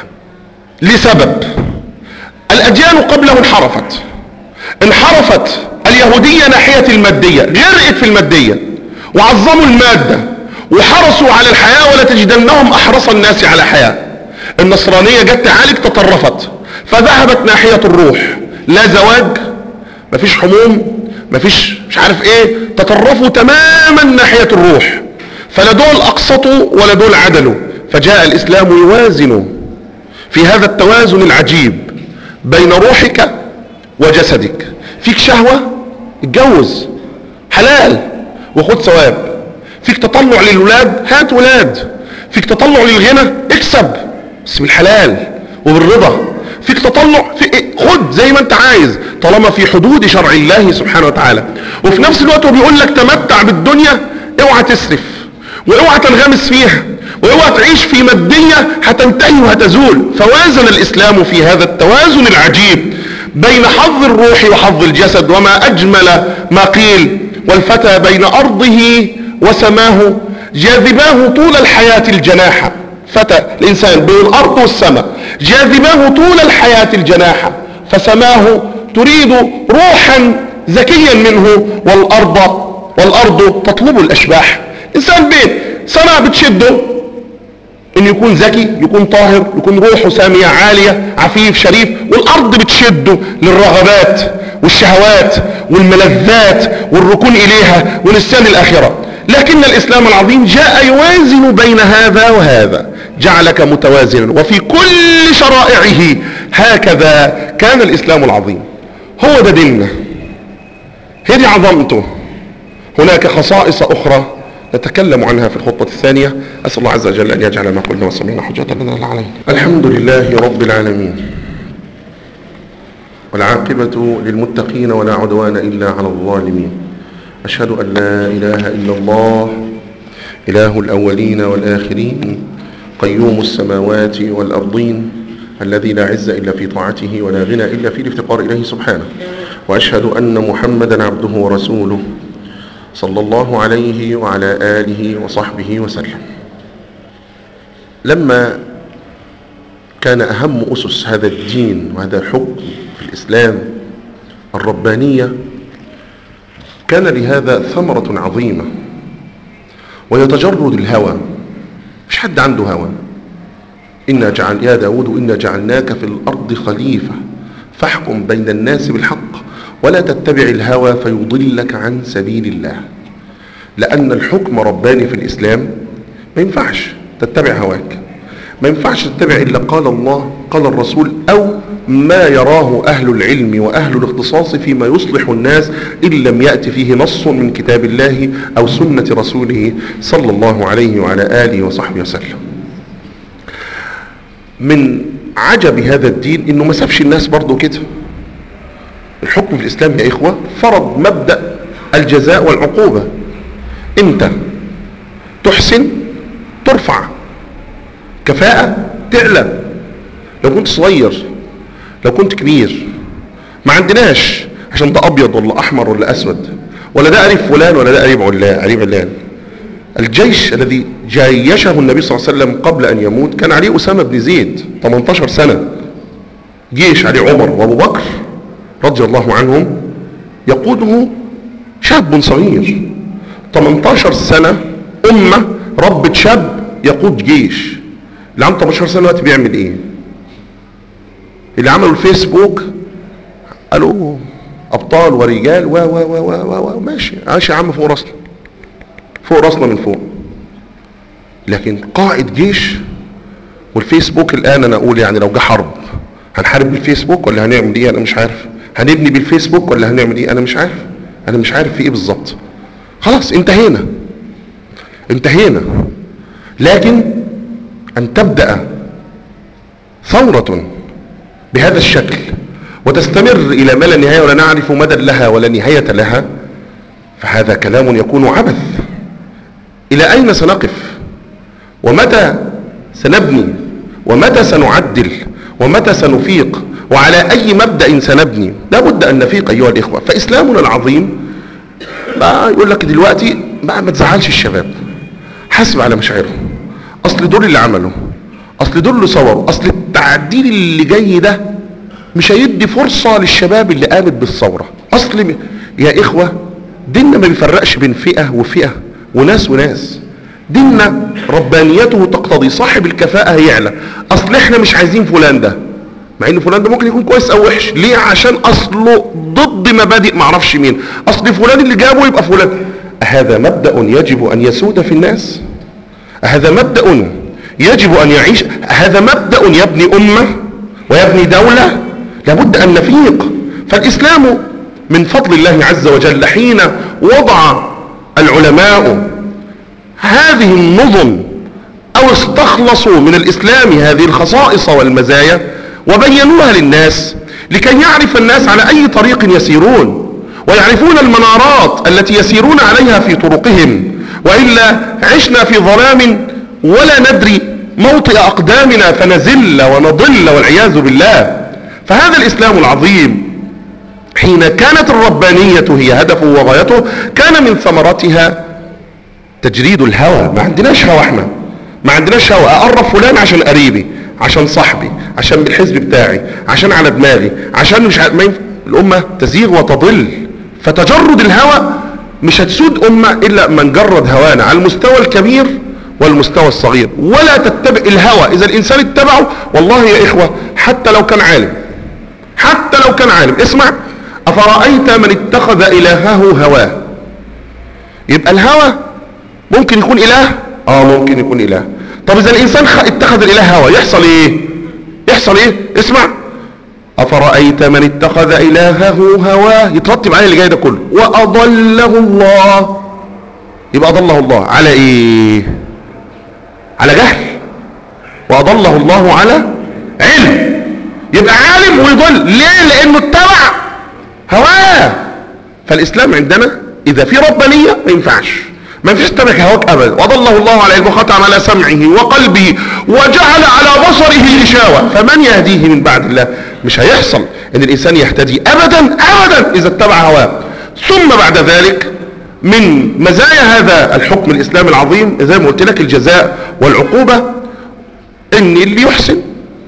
لسبب الأديان قبله انحرفت انحرفت اليهودية ناحية المادية غرقت في المادية وعظموا المادة وحرصوا على الحياة ولا تجدنهم أحرص الناس على حياة النصرانية جت تعالج تطرفت فذهبت ناحية الروح لا زواج مفيش حموم مفيش مش عارف ايه تطرفوا تماما ناحية الروح فلا دول اقسطوا ولا دول عدلوا فجاء الاسلام يوازن في هذا التوازن العجيب بين روحك وجسدك فيك شهوة اتجوز حلال وخد ثواب فيك تطلع للولاد هات ولاد فيك تطلع للغنى اكسب بس بالحلال وبالرضا فيك تطلع في إيه؟ خد زي ما انت عايز طالما في حدود شرع الله سبحانه وتعالى وفي نفس الوقت هو بيقول لك تمتع بالدنيا اوعى تسرف واوعى تنغمس فيها واوعى تعيش في مادية هتنتهي وهتزول فوازن الاسلام في هذا التوازن العجيب بين حظ الروح وحظ الجسد وما اجمل ما قيل والفتى بين ارضه وسماه جاذباه طول الحياة الجناحة فتى الانسان بين الارض والسماء جاذباه طول الحياة الجناحة فسماه تريد روحا ذكيا منه والارض والارض تطلب الاشباح انسان بين سماء بتشده انه يكون ذكي يكون طاهر يكون روحه سامية عالية عفيف شريف والارض بتشده للرغبات والشهوات والملذات والركون اليها ونسيان الاخرة لكن الاسلام العظيم جاء يوازن بين هذا وهذا جعلك متوازنا وفي كل شرائعه هكذا كان الاسلام العظيم هو ده ديننا هي دي عظمته هناك خصائص اخرى نتكلم عنها في الخطبة الثانية أسأل الله عز وجل أن يجعل ما قلنا وسمعنا حجة لنا لا علينا الحمد لله رب العالمين والعاقبة للمتقين ولا عدوان إلا على الظالمين أشهد أن لا إله إلا الله إله الأولين والآخرين قيوم السماوات والأرضين الذي لا عز إلا في طاعته ولا غنى إلا في الافتقار إليه سبحانه وأشهد أن محمدا عبده ورسوله صلى الله عليه وعلى آله وصحبه وسلم لما كان أهم أسس هذا الدين وهذا الحكم في الإسلام الربانية كان لهذا ثمرة عظيمة وهي تجرد الهوى مش حد عنده هوى إنا جعل يا داود إنا جعلناك في الأرض خليفة فاحكم بين الناس بالحق ولا تتبع الهوى فيضلك عن سبيل الله لأن الحكم رباني في الإسلام ما ينفعش تتبع هواك ما ينفعش تتبع إلا قال الله قال الرسول أو ما يراه أهل العلم وأهل الاختصاص فيما يصلح الناس إن لم يأتي فيه نص من كتاب الله أو سنة رسوله صلى الله عليه وعلى آله وصحبه وسلم من عجب هذا الدين إنه ما سابش الناس برضو كده الحكم في الإسلام يا إخوة فرض مبدأ الجزاء والعقوبة أنت تحسن ترفع كفاءة تعلى لو كنت صغير لو كنت كبير ما عندناش عشان ده أبيض ولا أحمر ولا أسود ولا ده قريب فلان ولا ده قريب علان قريب علان الجيش الذي جايشه النبي صلى الله عليه وسلم قبل أن يموت كان عليه أسامة بن زيد 18 سنة جيش عليه عمر وأبو بكر رضي الله عنهم يقوده شاب صغير 18 سنة أمة ربت شاب يقود جيش اللي عنده 18 سنة دلوقتي بيعمل ايه اللي عملوا الفيسبوك قالوا ابطال ورجال و و و و و, و ماشي عاش يا عم فوق راسنا فوق راسنا من فوق لكن قائد جيش والفيسبوك الان انا اقول يعني لو جه حرب هنحارب بالفيسبوك ولا هنعمل ايه انا مش عارف هنبني بالفيسبوك ولا هنعمل ايه انا مش عارف انا مش عارف في ايه بالظبط خلاص انتهينا انتهينا لكن ان تبدأ ثورة بهذا الشكل وتستمر الى ما لا نهاية ولا نعرف مدى لها ولا نهاية لها فهذا كلام يكون عبث الى اين سنقف ومتى سنبني ومتى سنعدل ومتى سنفيق وعلى اي مبدأ سنبني لابد ان نفيق ايها الاخوة فاسلامنا العظيم بقى يقول لك دلوقتي بقى ما تزعلش الشباب حاسب على مشاعرهم اصل دول اللي عملوا اصل دول اللي صوروا اصل التعديل اللي جاي ده مش هيدي فرصة للشباب اللي قامت بالثورة اصل م... يا اخوة ديننا ما بيفرقش بين فئة وفئة وناس وناس ديننا ربانيته تقتضي صاحب الكفاءة هيعلى اصل احنا مش عايزين فلان ده مع ان فلان ده ممكن يكون كويس او وحش ليه عشان اصله ضد مبادئ معرفش مين اصل فلان اللي جابه يبقى فلان هذا مبدأ يجب ان يسود في الناس هذا مبدأ يجب ان يعيش هذا مبدأ يبني امة ويبني دولة لابد ان نفيق فالاسلام من فضل الله عز وجل حين وضع العلماء هذه النظم او استخلصوا من الاسلام هذه الخصائص والمزايا وبينوها للناس لكي يعرف الناس على اي طريق يسيرون ويعرفون المنارات التي يسيرون عليها في طرقهم وإلا عشنا في ظلام ولا ندري موطئ أقدامنا فنزل ونضل والعياذ بالله فهذا الإسلام العظيم حين كانت الربانية هي هدفه وغايته كان من ثمرتها تجريد الهوى ما عندناش هوى احنا ما عندناش هوى اقرب فلان عشان قريبي عشان صاحبي عشان بالحزب بتاعي عشان على دماغي عشان مش ع... ما ينف... الامة تزيغ وتضل فتجرد الهوى مش هتسود امة الا من جرد هوانا على المستوى الكبير والمستوى الصغير ولا تتبع الهوى اذا الانسان اتبعه والله يا اخوة حتى لو كان عالم حتى لو كان عالم اسمع افرأيت من اتخذ الهه هواه يبقى الهوى ممكن يكون اله اه ممكن يكون اله طب اذا الانسان اتخذ الاله هوى يحصل ايه يحصل ايه اسمع افرأيت من اتخذ الهه هواه يترتب عليه اللي جاي ده كله واضله الله يبقى اضله الله على ايه على جهل واضله الله على علم يبقى عالم ويضل ليه لانه اتبع هواه فالاسلام عندنا اذا في ربانية ما ينفعش ما فيش تبع هواك ابدا وضله الله على علم ختم على سمعه وقلبه وجعل على بصره غشاوة فمن يهديه من بعد الله مش هيحصل ان الانسان يهتدي ابدا ابدا اذا اتبع هواه ثم بعد ذلك من مزايا هذا الحكم الاسلامي العظيم زي ما قلت لك الجزاء والعقوبة ان اللي يحسن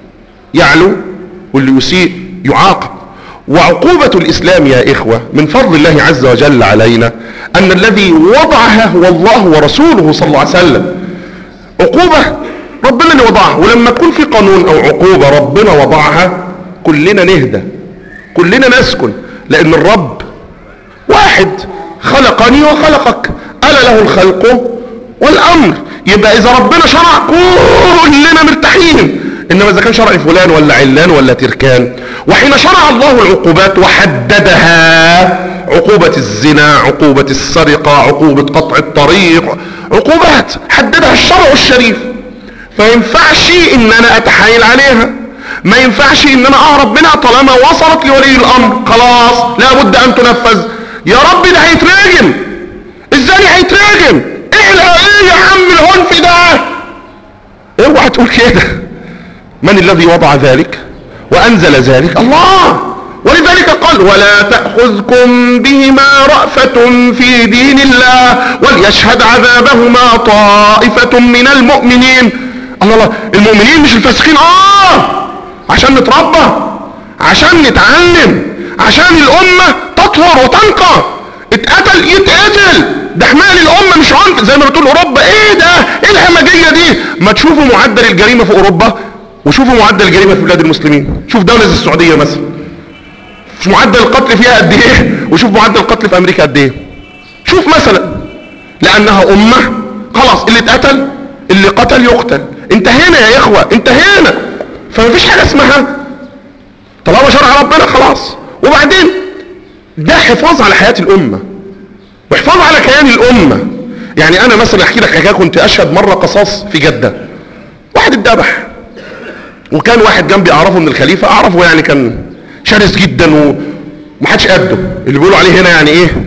يعلو واللي يسيء يعاقب وعقوبة الإسلام يا إخوة من فضل الله عز وجل علينا أن الذي وضعها هو الله ورسوله صلى الله عليه وسلم عقوبة ربنا اللي وضعها ولما يكون في قانون أو عقوبة ربنا وضعها كلنا نهدى كلنا نسكن لأن الرب واحد خلقني وخلقك ألا له الخلق والأمر يبقى إذا ربنا شرع كلنا مرتاحين انما اذا كان شرع فلان ولا علان ولا تركان وحين شرع الله العقوبات وحددها عقوبة الزنا عقوبة السرقة عقوبة قطع الطريق عقوبات حددها الشرع الشريف فينفعش ان انا اتحايل عليها ما ينفعش ان انا اهرب منها طالما وصلت لولي الامر خلاص لابد ان تنفذ يا رب ده هيتراجم ازاي هيتراجم ايه ايه يا عم العنف ده اوعى تقول كده من الذي وضع ذلك وانزل ذلك الله ولذلك قال ولا تأخذكم بهما رأفة في دين الله وليشهد عذابهما طائفة من المؤمنين الله الله المؤمنين مش الفاسقين اه عشان نتربى عشان نتعلم عشان الامة تطهر وتنقى اتقتل يتقتل ده حمال الامة مش عنف زي ما بتقول اوروبا ايه ده ايه الهمجية دي ما تشوفوا معدل الجريمة في اوروبا وشوفوا معدل الجريمة في بلاد المسلمين شوف دولة زي السعودية مثلا شوف معدل القتل فيها قد ايه وشوف معدل القتل في امريكا قد ايه شوف مثلا لانها امة خلاص اللي اتقتل اللي قتل يقتل انتهينا يا اخوة انتهينا فما فيش حاجة اسمها طالما شرع ربنا خلاص وبعدين ده حفاظ على حياة الامة وحفاظ على كيان الامة يعني انا مثلا احكي لك حكايه كنت اشهد مرة قصاص في جدة واحد اتذبح وكان واحد جنبي اعرفه من الخليفة اعرفه يعني كان شرس جدا ومحدش قده اللي بيقولوا عليه هنا يعني ايه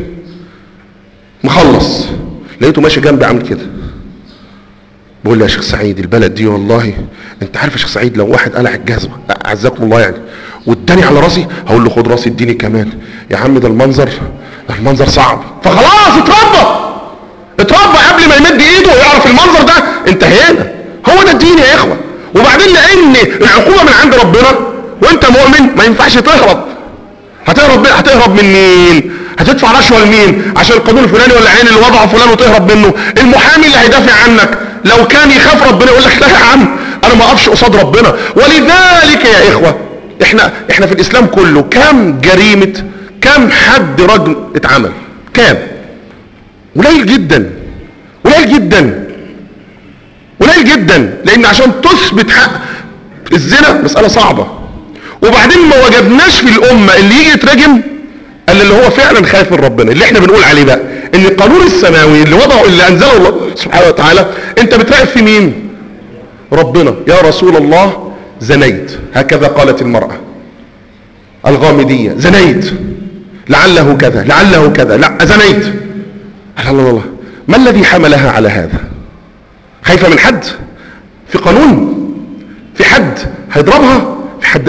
مخلص لقيته ماشي جنبي عامل كده بقول لي يا شيخ سعيد البلد دي والله انت عارف يا شيخ سعيد لو واحد قلع الجزمة عزكم الله يعني واداني على راسي هقول له خد راسي اديني كمان يا عم ده المنظر ده المنظر صعب فخلاص اتربى اتربى قبل ما يمد ايده ويعرف المنظر ده انتهينا هو ده الدين يا اخوه وبعدين لان العقوبه من عند ربنا وانت مؤمن ما ينفعش تهرب هتهرب هتهرب من مين هتدفع رشوه لمين عشان القانون الفلاني ولا عين اللي وضعه فلان وتهرب منه المحامي اللي هيدافع عنك لو كان يخاف ربنا يقول لك لا يا عم انا ما اقفش قصاد ربنا ولذلك يا اخوه احنا احنا في الاسلام كله كم جريمه كم حد رجم اتعمل كام قليل جدا قليل جدا قليل جدا لان عشان تثبت حق الزنا مساله صعبه وبعدين ما وجدناش في الامه اللي يجي يترجم الا اللي هو فعلا خايف من ربنا اللي احنا بنقول عليه بقى ان القانون السماوي اللي وضعه اللي انزله الله سبحانه وتعالى انت بتراقب في مين ربنا يا رسول الله زنيت هكذا قالت المرأة الغامدية زنيت لعله كذا لعله كذا لا زنيت الله الله الله ما الذي حملها على هذا خايفة من حد في قانون في حد هيضربها في حد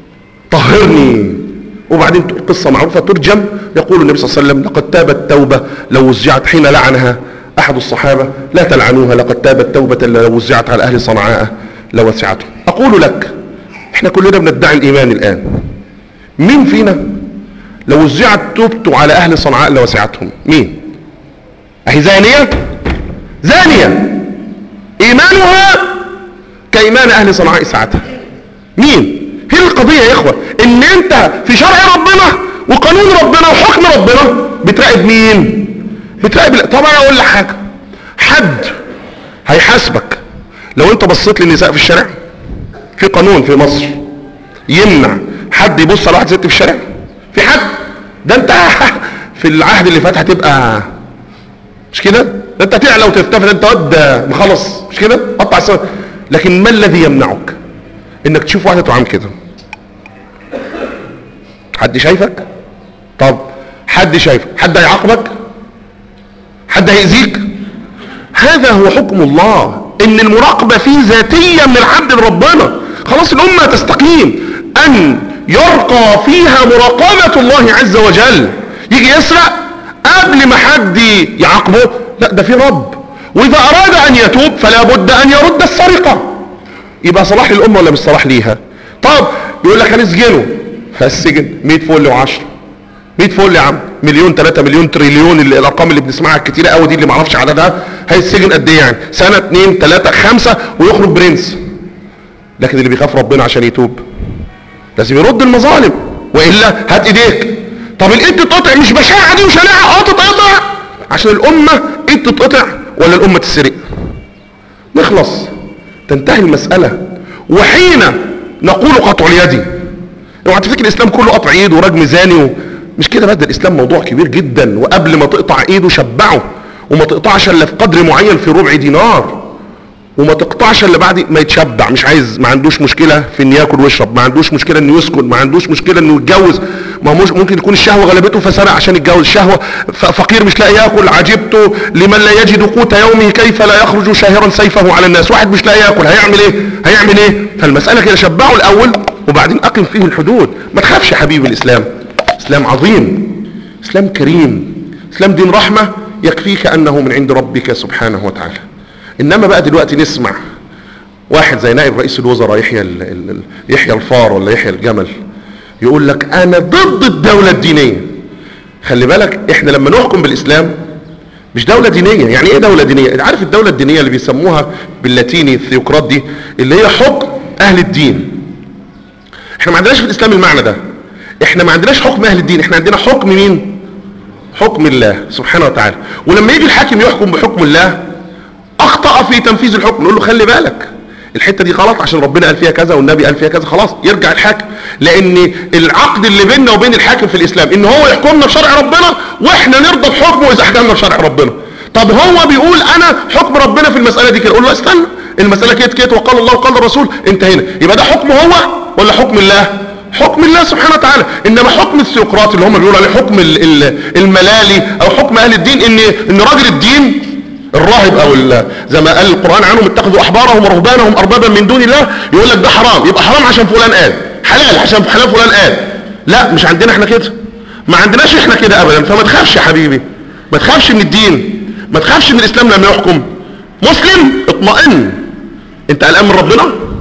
طهرني وبعدين قصة معروفة ترجم يقول النبي صلى الله عليه وسلم لقد تابت توبة لو وزعت حين لعنها احد الصحابة لا تلعنوها لقد تابت توبة لو وزعت على اهل صنعاء لوسعتهم اقول لك احنا كلنا بندعي الايمان الان مين فينا لو وزعت توبته على اهل صنعاء لوسعتهم مين اهي زانية زانية ايمانها كايمان اهل صنعاء ساعتها مين هي القضية يا اخوة ان انت في شرع ربنا وقانون ربنا وحكم ربنا بتراقب مين بتراقب طبعا اقول لك حاجة حد هيحاسبك لو انت بصيت للنساء في الشارع في قانون في مصر يمنع حد يبص على واحد ست في الشارع في حد ده انت في العهد اللي فات هتبقى مش كده ده انت تعلى وترتفع انت ود مخلص مش كده قطع السماء لكن ما الذي يمنعك انك تشوف واحده تعمل كده حد شايفك طب حد شايفك حد هيعاقبك حد هيأذيك هذا هو حكم الله ان المراقبة فيه ذاتية من العبد لربنا خلاص الامة تستقيم ان يرقى فيها مراقبة الله عز وجل يجي يسرق قبل ما حد يعاقبه لا ده في رب واذا اراد ان يتوب فلا بد ان يرد السرقة يبقى صلاح للامة ولا مش صلاح ليها طب يقول لك هنسجنه فالسجن 100 فل و10 100 فل يا عم مليون 3 مليون تريليون اللي الارقام اللي بنسمعها الكتيره قوي دي اللي ما اعرفش عددها هيتسجن قد ايه يعني سنه 2 3 5 ويخرج برنس لكن اللي بيخاف ربنا عشان يتوب لازم يرد المظالم والا هات ايديك طب الايد تتقطع مش بشاعه دي وشناعه اه تتقطع عشان الامه ايد تتقطع ولا الامه تسرق نخلص تنتهي المساله وحين نقول قطع اليد اوعى تفكر الاسلام كله قطع ايد ورجم زاني و... مش كده بقى ده الاسلام موضوع كبير جدا وقبل ما تقطع ايده شبعه وما تقطعش الا في قدر معين في ربع دينار وما تقطعش الا بعد ما يتشبع مش عايز ما عندوش مشكله في انه ياكل ويشرب ما عندوش مشكله انه يسكن ما عندوش مشكله انه يتجوز ما هو ممكن يكون الشهوه غلبته فسرق عشان يتجوز الشهوه فقير مش لاقي ياكل عجبت لمن لا يجد قوت يومه كيف لا يخرج شاهرا سيفه على الناس واحد مش لاقي ياكل هيعمل ايه هيعمل ايه فالمساله كده شبعه الاول وبعدين اقم فيه الحدود ما تخافش يا حبيبي الاسلام اسلام عظيم اسلام كريم اسلام دين رحمه يكفيك انه من عند ربك سبحانه وتعالى انما بقى دلوقتي نسمع واحد زي نائب رئيس الوزراء يحيى ال- ال- ال- يحيى الفار ولا يحيى الجمل يقول لك انا ضد الدولة الدينية خلي بالك احنا لما نحكم بالاسلام مش دولة دينية يعني ايه دولة دينية عارف الدولة الدينية اللي بيسموها باللاتيني الثيوقراط دي اللي هي حكم اهل الدين احنا ما عندناش في الاسلام المعنى ده احنا ما عندناش حكم اهل الدين احنا عندنا حكم مين حكم الله سبحانه وتعالى ولما يجي الحاكم يحكم بحكم الله اخطأ في تنفيذ الحكم نقول له خلي بالك الحته دي غلط عشان ربنا قال فيها كذا والنبي قال فيها كذا خلاص يرجع الحاكم لان العقد اللي بيننا وبين الحاكم في الاسلام ان هو يحكمنا بشرع ربنا واحنا نرضى بحكمه اذا حكمنا بشرع ربنا طب هو بيقول انا حكم ربنا في المساله دي كده اقول له استنى المساله كده كده وقال الله وقال الرسول انتهينا يبقى ده حكم هو ولا حكم الله حكم الله سبحانه وتعالى انما حكم الثيوقراط اللي هم بيقولوا عليه حكم ال- ال- الملالي او حكم اهل الدين ان ان راجل الدين الراهب او ال- زي ما قال القران عنهم اتخذوا احبارهم ورهبانهم اربابا من دون الله يقول لك ده حرام يبقى حرام عشان فلان قال حلال عشان حلال فلان قال لا مش عندنا احنا كده ما عندناش احنا كده ابدا فما تخافش يا حبيبي ما تخافش من الدين ما تخافش من الاسلام لما يحكم مسلم اطمئن انت قلقان من ربنا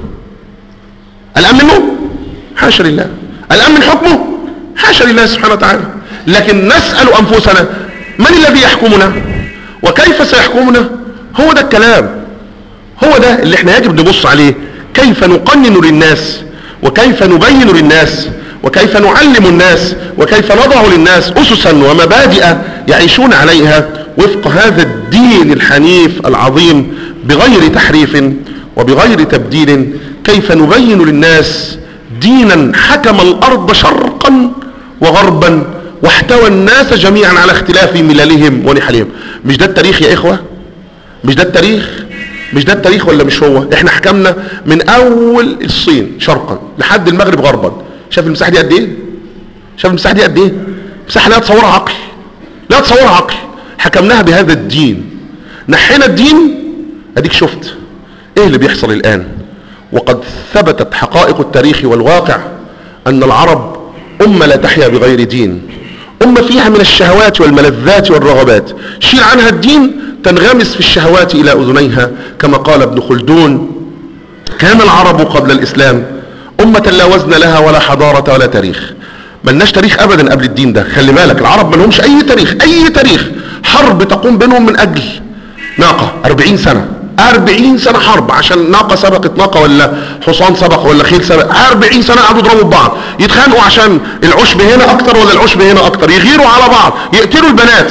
قلقان منه حاشا لله قلقان من حكمه حاشا لله سبحانه وتعالى لكن نسأل انفسنا من الذي يحكمنا وكيف سيحكمنا هو ده الكلام هو ده اللي احنا يجب نبص عليه كيف نقنن للناس وكيف نبين للناس وكيف نعلم الناس وكيف نضع للناس أسسا ومبادئ يعيشون عليها وفق هذا الدين الحنيف العظيم بغير تحريف وبغير تبديل كيف نبين للناس دينا حكم الأرض شرقا وغربا واحتوى الناس جميعا على اختلاف مللهم ونحلهم مش ده التاريخ يا إخوة مش ده التاريخ مش ده التاريخ ولا مش هو احنا حكمنا من اول الصين شرقا لحد المغرب غربا شايف المساحه دي قد ايه شايف المساحه دي قد ايه مساحه لا تصورها عقل لا تصورها عقل حكمناها بهذا الدين نحينا الدين اديك شفت ايه اللي بيحصل الان وقد ثبتت حقائق التاريخ والواقع ان العرب امه لا تحيا بغير دين امه فيها من الشهوات والملذات والرغبات شيل عنها الدين تنغمس في الشهوات الى اذنيها كما قال ابن خلدون كان العرب قبل الاسلام امة لا وزن لها ولا حضارة ولا تاريخ ملناش تاريخ ابدا قبل الدين ده خلي بالك العرب ملهمش اي تاريخ اي تاريخ حرب تقوم بينهم من اجل ناقة اربعين سنة اربعين سنة حرب عشان ناقة سبقت ناقة ولا حصان سبق ولا خيل سبق اربعين سنة قعدوا يضربوا ببعض يتخانقوا عشان العشب هنا اكتر ولا العشب هنا اكتر يغيروا على بعض يقتلوا البنات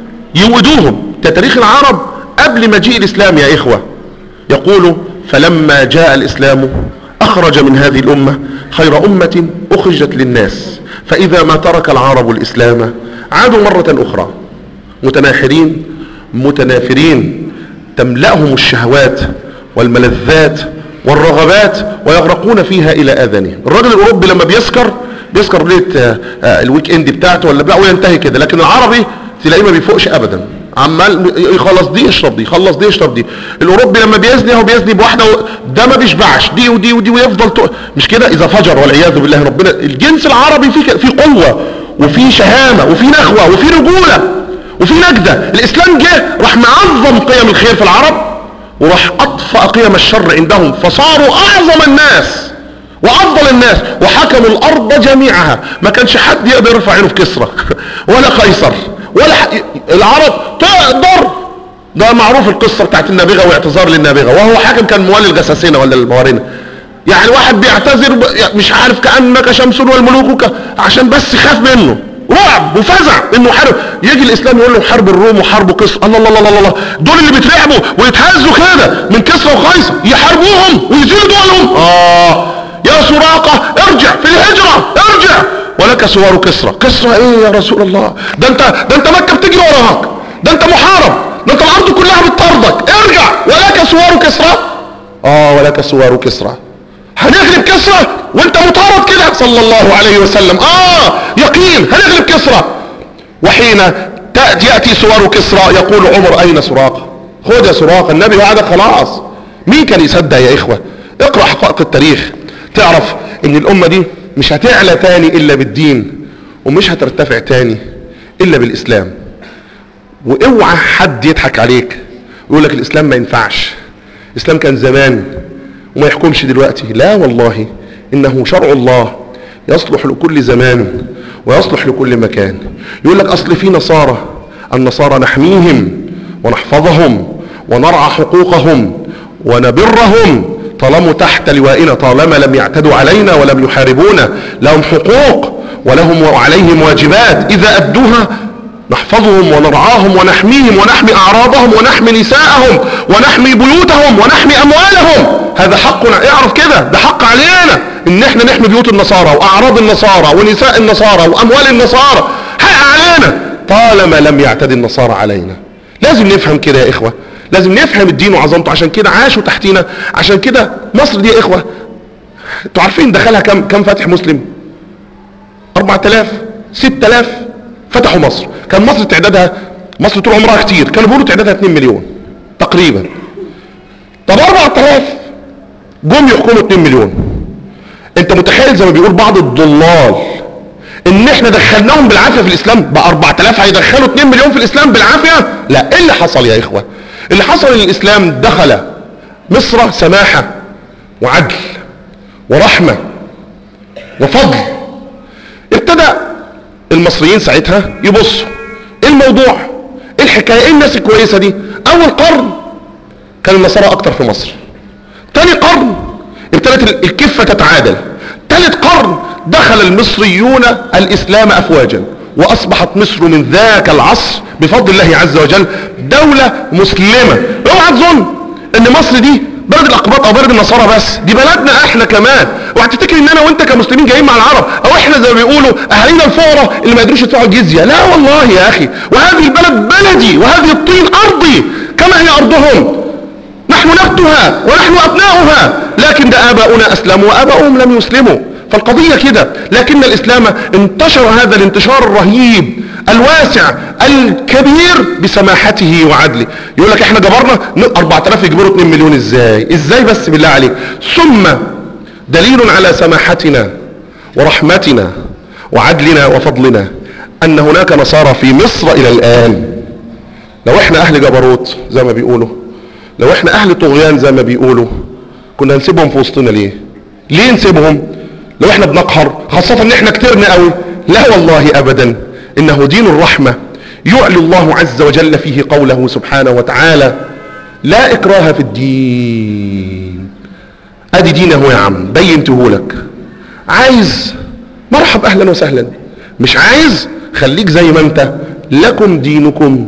يودوهم ده تاريخ العرب قبل مجيء الاسلام يا اخوة يقول فلما جاء الاسلام اخرج من هذه الامة خير امة اخرجت للناس فاذا ما ترك العرب الاسلام عادوا مرة اخرى متناحرين متنافرين تملأهم الشهوات والملذات والرغبات ويغرقون فيها الى اذانهم الراجل الاوروبي لما بيسكر بيسكر ليله الويك اند بتاعته ولا بقى وينتهي كده لكن العربي تلاقيه ما بيفوقش ابدا عمال يخلص دي يشرب دي يخلص دي يشرب دي الاوروبي لما بيزني هو بيزني بواحده و... ده ما بيشبعش دي ودي ودي ويفضل ت... مش كده اذا فجر والعياذ بالله ربنا الجنس العربي فيه في قوه وفي شهامه وفي نخوه وفي رجوله وفي نجده الاسلام جه راح معظم قيم الخير في العرب وراح اطفأ قيم الشر عندهم فصاروا اعظم الناس وافضل الناس وحكموا الارض جميعها ما كانش حد يقدر يرفع عينه في كسرى ولا قيصر ولا ح... العرب تقدر ده معروف القصة بتاعت النابغة واعتذار للنابغة وهو حاكم كان موالي الجساسنة ولا الموارنة يعني واحد بيعتذر ب... مش عارف كأنك شمس والملوك ك... عشان بس خاف منه رعب وفزع انه حرب يجي الاسلام يقول له حرب الروم وحرب قصر الله الله الله الله دول اللي بيترعبوا ويتهزوا كده من كسرى وقيصر يحاربوهم ويزيلوا دولهم اه يا سراقة ارجع في الهجرة ارجع ولك سوار كسرى كسرى ايه يا رسول الله ده انت ده انت مكة بتجري وراك ده انت محارب ده انت الارض كلها بتطاردك ارجع ولك سوار كسرى اه ولك سوار كسرى هنغلب كسرى وانت مطارد كده صلى الله عليه وسلم اه يقين هنغلب كسرى وحين تأتي يأتي سوار كسرى يقول عمر اين سراقة خد يا سراقة النبي وعدك خلاص مين كان يصدق يا اخوة اقرأ حقائق التاريخ تعرف ان الامة دي مش هتعلى تاني الا بالدين ومش هترتفع تاني الا بالاسلام واوعى حد يضحك عليك يقول لك الاسلام ما ينفعش الاسلام كان زمان وما يحكمش دلوقتي لا والله انه شرع الله يصلح لكل زمان ويصلح لكل مكان يقول لك اصل في نصارى النصارى نحميهم ونحفظهم ونرعى حقوقهم ونبرهم طالما تحت لوائنا طالما لم يعتدوا علينا ولم يحاربونا لهم حقوق ولهم وعليهم واجبات اذا ادوها نحفظهم ونرعاهم ونحميهم ونحمي اعراضهم ونحمي نساءهم ونحمي بيوتهم ونحمي اموالهم هذا حقنا اعرف كده ده حق علينا ان احنا نحمي بيوت النصارى واعراض النصارى ونساء النصارى واموال النصارى حق علينا طالما لم يعتد النصارى علينا لازم نفهم كده يا اخوه لازم نفهم الدين وعظمته عشان كده عاشوا تحتينا عشان كده مصر دي يا اخوه انتوا عارفين دخلها كم كم فاتح مسلم 4000 6000 فتحوا مصر كان مصر تعدادها مصر طول عمرها كتير كانوا بيقولوا تعدادها 2 مليون تقريبا طب 4000 جم يحكموا 2 مليون انت متخيل زي ما بيقول بعض الضلال ان احنا دخلناهم بالعافية في الاسلام ب 4000 هيدخلوا 2 مليون في الاسلام بالعافية لا ايه اللي حصل يا اخوة اللي حصل ان الاسلام دخل مصر سماحة وعدل ورحمة وفضل ابتدى المصريين ساعتها يبصوا ايه الموضوع ايه الحكاية ايه الناس الكويسة دي اول قرن كان النصارى اكتر في مصر تاني قرن ابتدت الكفة تتعادل تالت قرن دخل المصريون الاسلام افواجا واصبحت مصر من ذاك العصر بفضل الله عز وجل دولة مسلمة اوعى تظن ان مصر دي بلد الاقباط او بلد النصارى بس دي بلدنا احنا كمان وهتفتكر ان انا وانت كمسلمين جايين مع العرب او احنا زي ما بيقولوا اهالينا الفقراء اللي ما يقدروش يدفعوا الجزيه لا والله يا اخي وهذه البلد بلدي وهذه الطين ارضي كما هي ارضهم نحن نبتها ونحن ابناؤها لكن ده اباؤنا اسلموا واباؤهم لم يسلموا فالقضية كده لكن الاسلام انتشر هذا الانتشار الرهيب الواسع الكبير بسماحته وعدله يقول لك احنا جبرنا 4000 يجبروا 2 مليون ازاي ازاي بس بالله عليك ثم دليل على سماحتنا ورحمتنا وعدلنا وفضلنا ان هناك نصارى في مصر الى الان لو احنا اهل جبروت زي ما بيقولوا لو احنا اهل طغيان زي ما بيقولوا كنا نسيبهم في وسطنا ليه ليه نسيبهم لو احنا بنقهر خاصة ان احنا كترنا قوي لا والله ابدا انه دين الرحمة يعلي الله عز وجل فيه قوله سبحانه وتعالى لا اكراه في الدين ادي دينه يا عم بينته لك عايز مرحب اهلا وسهلا مش عايز خليك زي ما انت لكم دينكم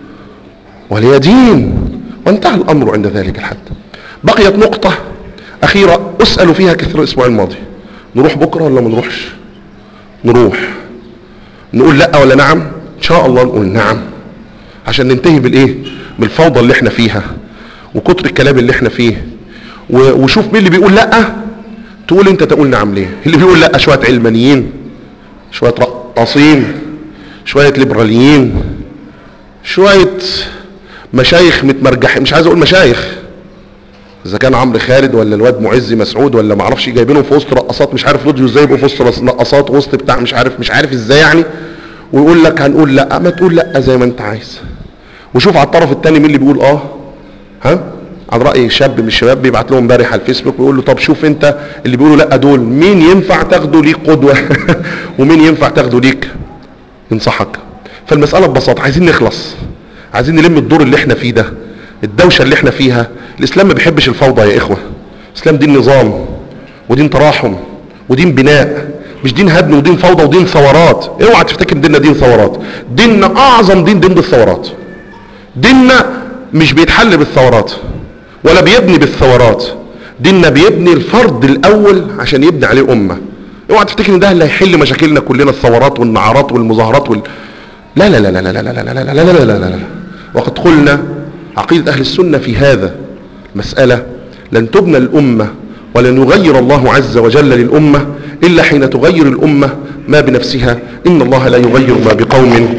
ولي دين وانتهى الامر عند ذلك الحد بقيت نقطة اخيرة اسأل فيها كثير الاسبوع الماضي نروح بكرة ولا ما نروحش نروح نقول لا ولا نعم ان شاء الله نقول نعم عشان ننتهي بالايه بالفوضى اللي احنا فيها وكتر الكلام اللي احنا فيه وشوف مين اللي بيقول لا تقول انت تقول نعم ليه اللي بيقول لا شوية علمانيين شوية رقاصين شوية ليبراليين شوية مشايخ متمرجح مش عايز اقول مشايخ اذا كان عمرو خالد ولا الواد معز مسعود ولا ما اعرفش جايبينهم في وسط رقصات مش عارف رضيوا ازاي يبقوا في وسط رقصات وسط بتاع مش عارف مش عارف ازاي يعني ويقول لك هنقول لا ما تقول لا زي ما انت عايز وشوف على الطرف الثاني مين اللي بيقول اه ها عن راي شاب من الشباب بيبعت لهم امبارح على الفيسبوك ويقول له طب شوف انت اللي بيقولوا لا دول مين ينفع تاخده ليك قدوه ومين ينفع تاخده ليك ينصحك فالمساله ببساطه عايزين نخلص عايزين نلم الدور اللي احنا فيه ده الدوشة اللي احنا فيها الاسلام ما بيحبش الفوضى يا اخوة الاسلام دين نظام ودين تراحم ودين بناء مش دين هدم ودين فوضى ودين ثورات اوعى تفتكر ديننا دين ثورات ديننا اعظم دين دين بالثورات ديننا مش بيتحل بالثورات ولا بيبني بالثورات ديننا بيبني الفرد الاول عشان يبني عليه امة اوعى تفتكر ان ده اللي هيحل مشاكلنا كلنا الثورات والنعارات والمظاهرات وال... لا لا لا لا لا لا لا لا لا لا لا لا لا لا وقد قلنا عقيدة أهل السنة في هذا مسألة لن تبنى الأمة ولن يغير الله عز وجل للأمة إلا حين تغير الأمة ما بنفسها إن الله لا يغير ما بقوم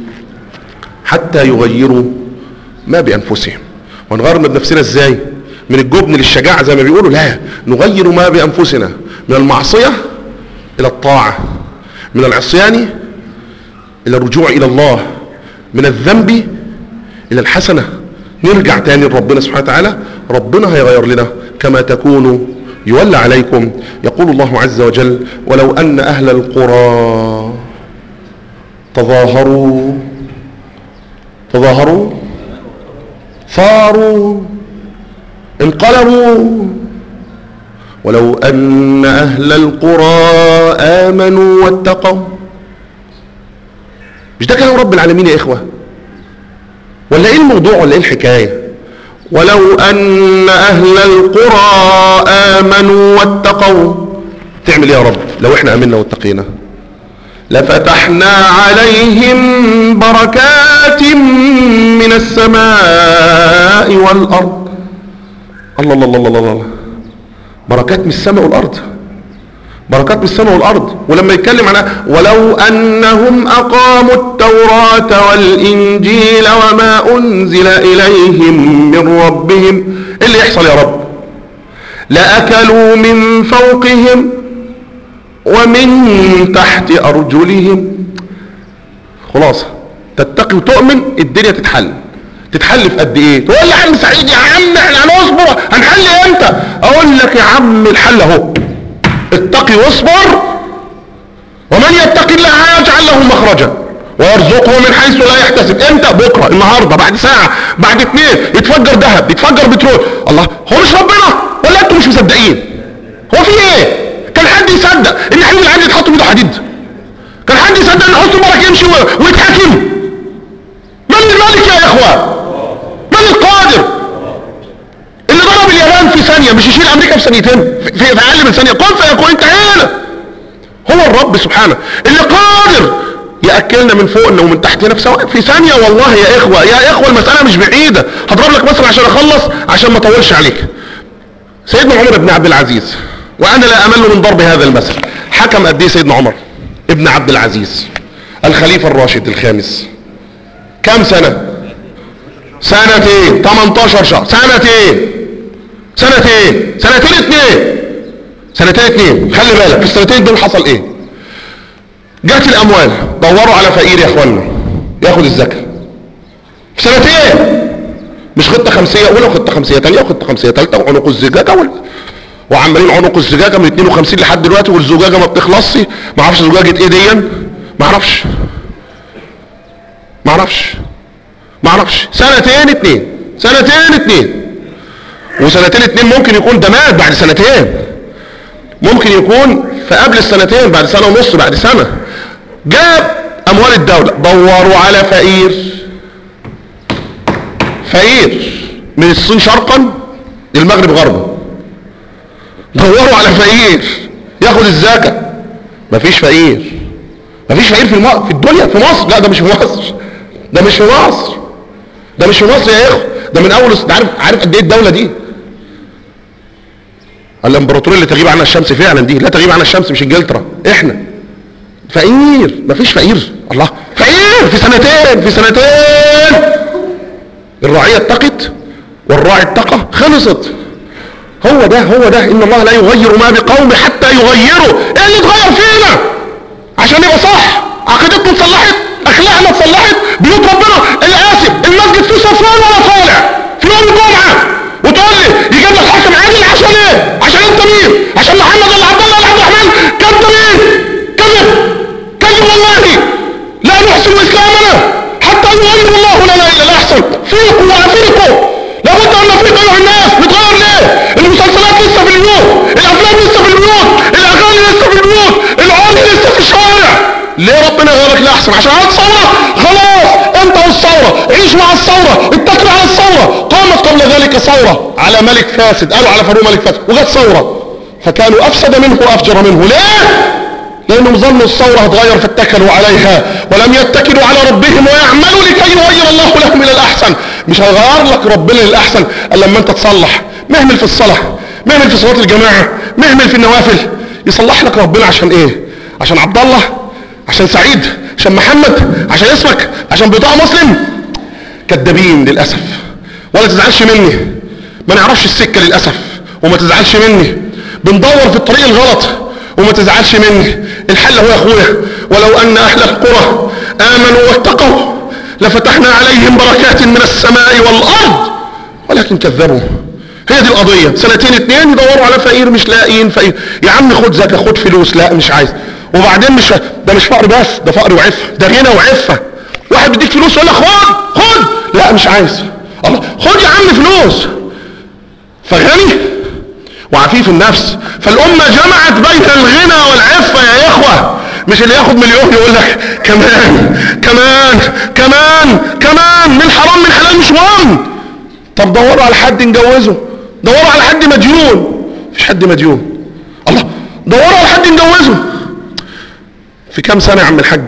حتى يغيروا ما بأنفسهم ونغير ما بنفسنا إزاي من الجبن للشجاعة زي ما بيقولوا لا نغير ما بأنفسنا من المعصية إلى الطاعة من العصيان إلى الرجوع إلى الله من الذنب إلى الحسنة نرجع تاني لربنا سبحانه وتعالى ربنا هيغير لنا كما تكونوا يولى عليكم يقول الله عز وجل ولو أن أهل القرى تظاهروا تظاهروا ثاروا انقلبوا ولو أن أهل القرى آمنوا واتقوا مش ده كلام رب العالمين يا إخوة ولا ايه الموضوع ولا ايه الحكاية ولو ان اهل القرى امنوا واتقوا تعمل ايه يا رب لو احنا امنا واتقينا لفتحنا عليهم بركات من السماء والارض الله الله الله الله, الله. بركات من السماء والارض بركات من السماء والارض ولما يتكلم عنها ولو انهم اقاموا التوراة والانجيل وما انزل اليهم من ربهم إيه اللي يحصل يا رب لاكلوا من فوقهم ومن تحت ارجلهم خلاصة تتقي وتؤمن الدنيا تتحل تتحل في قد ايه تقول لي يا عم سعيد يا عم احنا هنصبر هنحل امتى اقول لك يا عم الحل اهو اتقي واصبر ومن يتق الله يجعل له مخرجا ويرزقه من حيث لا يحتسب امتى بكره النهارده بعد ساعه بعد اثنين يتفجر ذهب يتفجر بترول الله هو مش ربنا ولا انتوا مش مصدقين هو في ايه كان حد يصدق ان حبيب العدل يتحط بايده حديد كان حد يصدق ان حسن مبارك يمشي و- ويتحاكم من الملك يا اخوه من القادر اللي ضرب اليابان في ثانيه مش يشيل امريكا في ثانيتين في, في في اقل من ثانيه كن فيكون انتهينا هو الرب سبحانه اللي قادر ياكلنا من فوقنا ومن تحتنا في سواء في ثانيه والله يا اخوه يا اخوه المساله مش بعيده هضرب لك مثلا عشان اخلص عشان ما اطولش عليك سيدنا عمر بن عبد العزيز وانا لا امل من ضرب هذا المثل حكم قد ايه سيدنا عمر ابن عبد العزيز الخليفه الراشد الخامس كم سنه سنتين 18 شهر سنتين سنتين سنتين اتنين سنتين اتنين خلي بالك في السنتين دول حصل ايه جات الاموال دوروا على فقير يا اخوانا ياخد الزكاه في سنتين مش خطه خمسيه اولى وخطه خمسيه ثانيه وخطه خمسيه ثالثه وعنق الزجاجه وال... وعمالين عنق الزجاجه من 52 لحد دلوقتي والزجاجه ما بتخلصش ما اعرفش زجاجه ايه دي ما اعرفش ما اعرفش ما اعرفش سنتين اتنين سنتين اتنين وسنتين اتنين ممكن يكون ده مات بعد سنتين ممكن يكون في قبل السنتين بعد سنة ونص بعد سنة جاب اموال الدولة دوروا على فقير فقير من الصين شرقا للمغرب غربا دوروا على فقير ياخد الزكاة مفيش فقير مفيش فقير في, الم... في الدنيا في مصر لا ده مش في مصر ده مش في مصر ده مش في مصر يا اخو ده من اول ده عارف عارف قد ايه الدولة دي الامبراطوريه اللي تغيب عنها الشمس فعلا دي لا تغيب عنها الشمس مش انجلترا احنا فقير مفيش فقير الله فقير في سنتين في سنتين الرعيه اتقت والراعي اتقى خلصت هو ده هو ده ان الله لا يغير ما بقوم حتى يغيروا ايه اللي اتغير فينا عشان يبقى صح عقيدتنا اتصلحت اخلاقنا اتصلحت بيوت ربنا الاسف المسجد فيه صفوان ولا طالع في يوم الجمعه وتقول لي يجيب لك حكم عادل عشان ايه عشان انت مين عشان محمد ولا عبد الله ولا عبد الرحمن كذب مين كذب كذب والله لا نحسن اسلامنا حتى يغير الله لنا الى الاحسن فيقوا وافيقوا لابد ان نفيق ايها الناس نتغير ليه المسلسلات لسه في البيوت الافلام لسه في البيوت الاغاني لسه في البيوت العون لسه في الشوارع ليه ربنا يغيرك لاحسن عشان عاد ثوره خلاص انت والثوره عيش مع الثوره اتكل على الثوره قامت قبل ذلك ثوره على ملك فاسد قالوا على فاروق ملك فاسد وجت ثوره فكانوا افسد منه وافجر منه ليه لانهم ظنوا الثورة هتغير فاتكلوا عليها ولم يتكلوا على ربهم ويعملوا لكي يغير الله لهم الى الاحسن مش هيغير لك ربنا للاحسن الا لما انت تصلح مهمل في الصلاة مهمل في صلاة الجماعة مهمل في النوافل يصلح لك ربنا عشان ايه عشان عبد الله عشان سعيد عشان محمد عشان اسمك عشان بطاقة مسلم كذابين للاسف ولا تزعلش مني ما نعرفش السكة للاسف وما تزعلش مني بندور في الطريق الغلط وما تزعلش مني الحل هو يا اخويا ولو ان اهل القرى امنوا واتقوا لفتحنا عليهم بركات من السماء والارض ولكن كذبوا هي دي القضية سنتين اتنين يدوروا على فقير مش لاقيين فقير يا عم خد زكاة خد فلوس لا مش عايز وبعدين مش ده مش فقر بس ده فقر وعفة ده غنى وعفة واحد بيديك فلوس يقول لك خد خد لا مش عايز الله خد يا عم فلوس فغني وعفيف النفس فالأمة جمعت بين الغنى والعفة يا إخوة مش اللي ياخد مليون يقول لك كمان كمان كمان كمان من حرام من حلال مش مهم طب دوروا على حد نجوزه دوروا على حد مديون مفيش حد مديون الله دوروا على حد نجوزه في كام سنة يا عم الحاج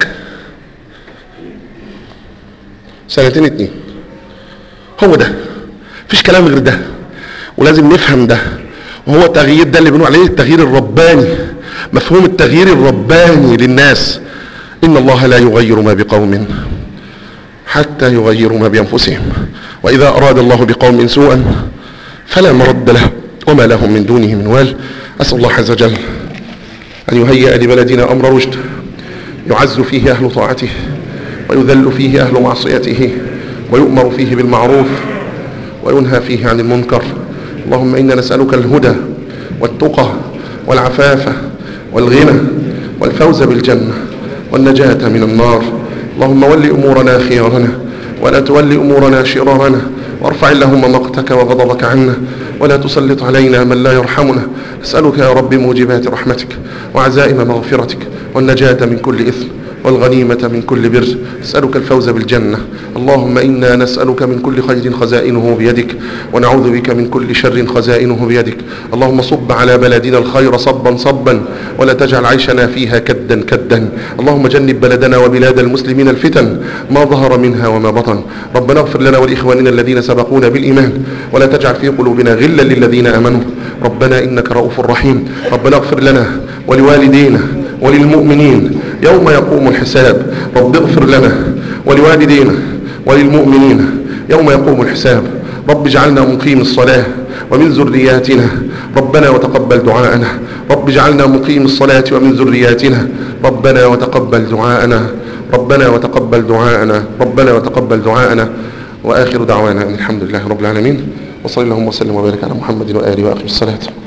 سنتين اتنين هو ده مفيش كلام غير ده ولازم نفهم ده وهو التغيير ده اللي بنقول عليه التغيير الرباني مفهوم التغيير الرباني للناس ان الله لا يغير ما بقوم حتى يغيروا ما بانفسهم واذا اراد الله بقوم سوءا فلا مرد له وما لهم من دونه من وال اسال الله عز وجل ان أن يهيئ لبلدنا أمر رشد يعز فيه أهل طاعته ويذل فيه أهل معصيته ويؤمر فيه بالمعروف وينهى فيه عن المنكر اللهم إنا نسألك الهدى والتقى والعفاف والغنى والفوز بالجنة والنجاة من النار اللهم ول أمورنا خيارنا ولا تول أمورنا شرارنا وارفع اللهم مقتك وغضبك عنا ولا تسلط علينا من لا يرحمنا نسألك يا رب موجبات رحمتك وعزائم مغفرتك والنجاة من كل إثم والغنيمة من كل بر نسألك الفوز بالجنة اللهم إنا نسألك من كل خير خزائنه بيدك ونعوذ بك من كل شر خزائنه بيدك اللهم صب على بلدنا الخير صبا صبا ولا تجعل عيشنا فيها كدا كدا اللهم جنب بلدنا وبلاد المسلمين الفتن ما ظهر منها وما بطن ربنا اغفر لنا ولإخواننا الذين سبقونا بالإيمان ولا تجعل في قلوبنا غلا للذين آمنوا ربنا إنك رؤوف رحيم ربنا اغفر لنا ولوالدينا وللمؤمنين يوم يقوم الحساب رب اغفر لنا ولوالدينا وللمؤمنين يوم يقوم الحساب رب اجعلنا مقيم الصلاة ومن ذرياتنا ربنا وتقبل دعاءنا رب اجعلنا مقيم الصلاة ومن ذرياتنا ربنا وتقبل دعاءنا ربنا وتقبل دعاءنا ربنا وتقبل دعاءنا وآخر دعوانا أن الحمد لله رب العالمين وصلى اللهم وسلم وبارك على محمد وآله وآخر الصلاة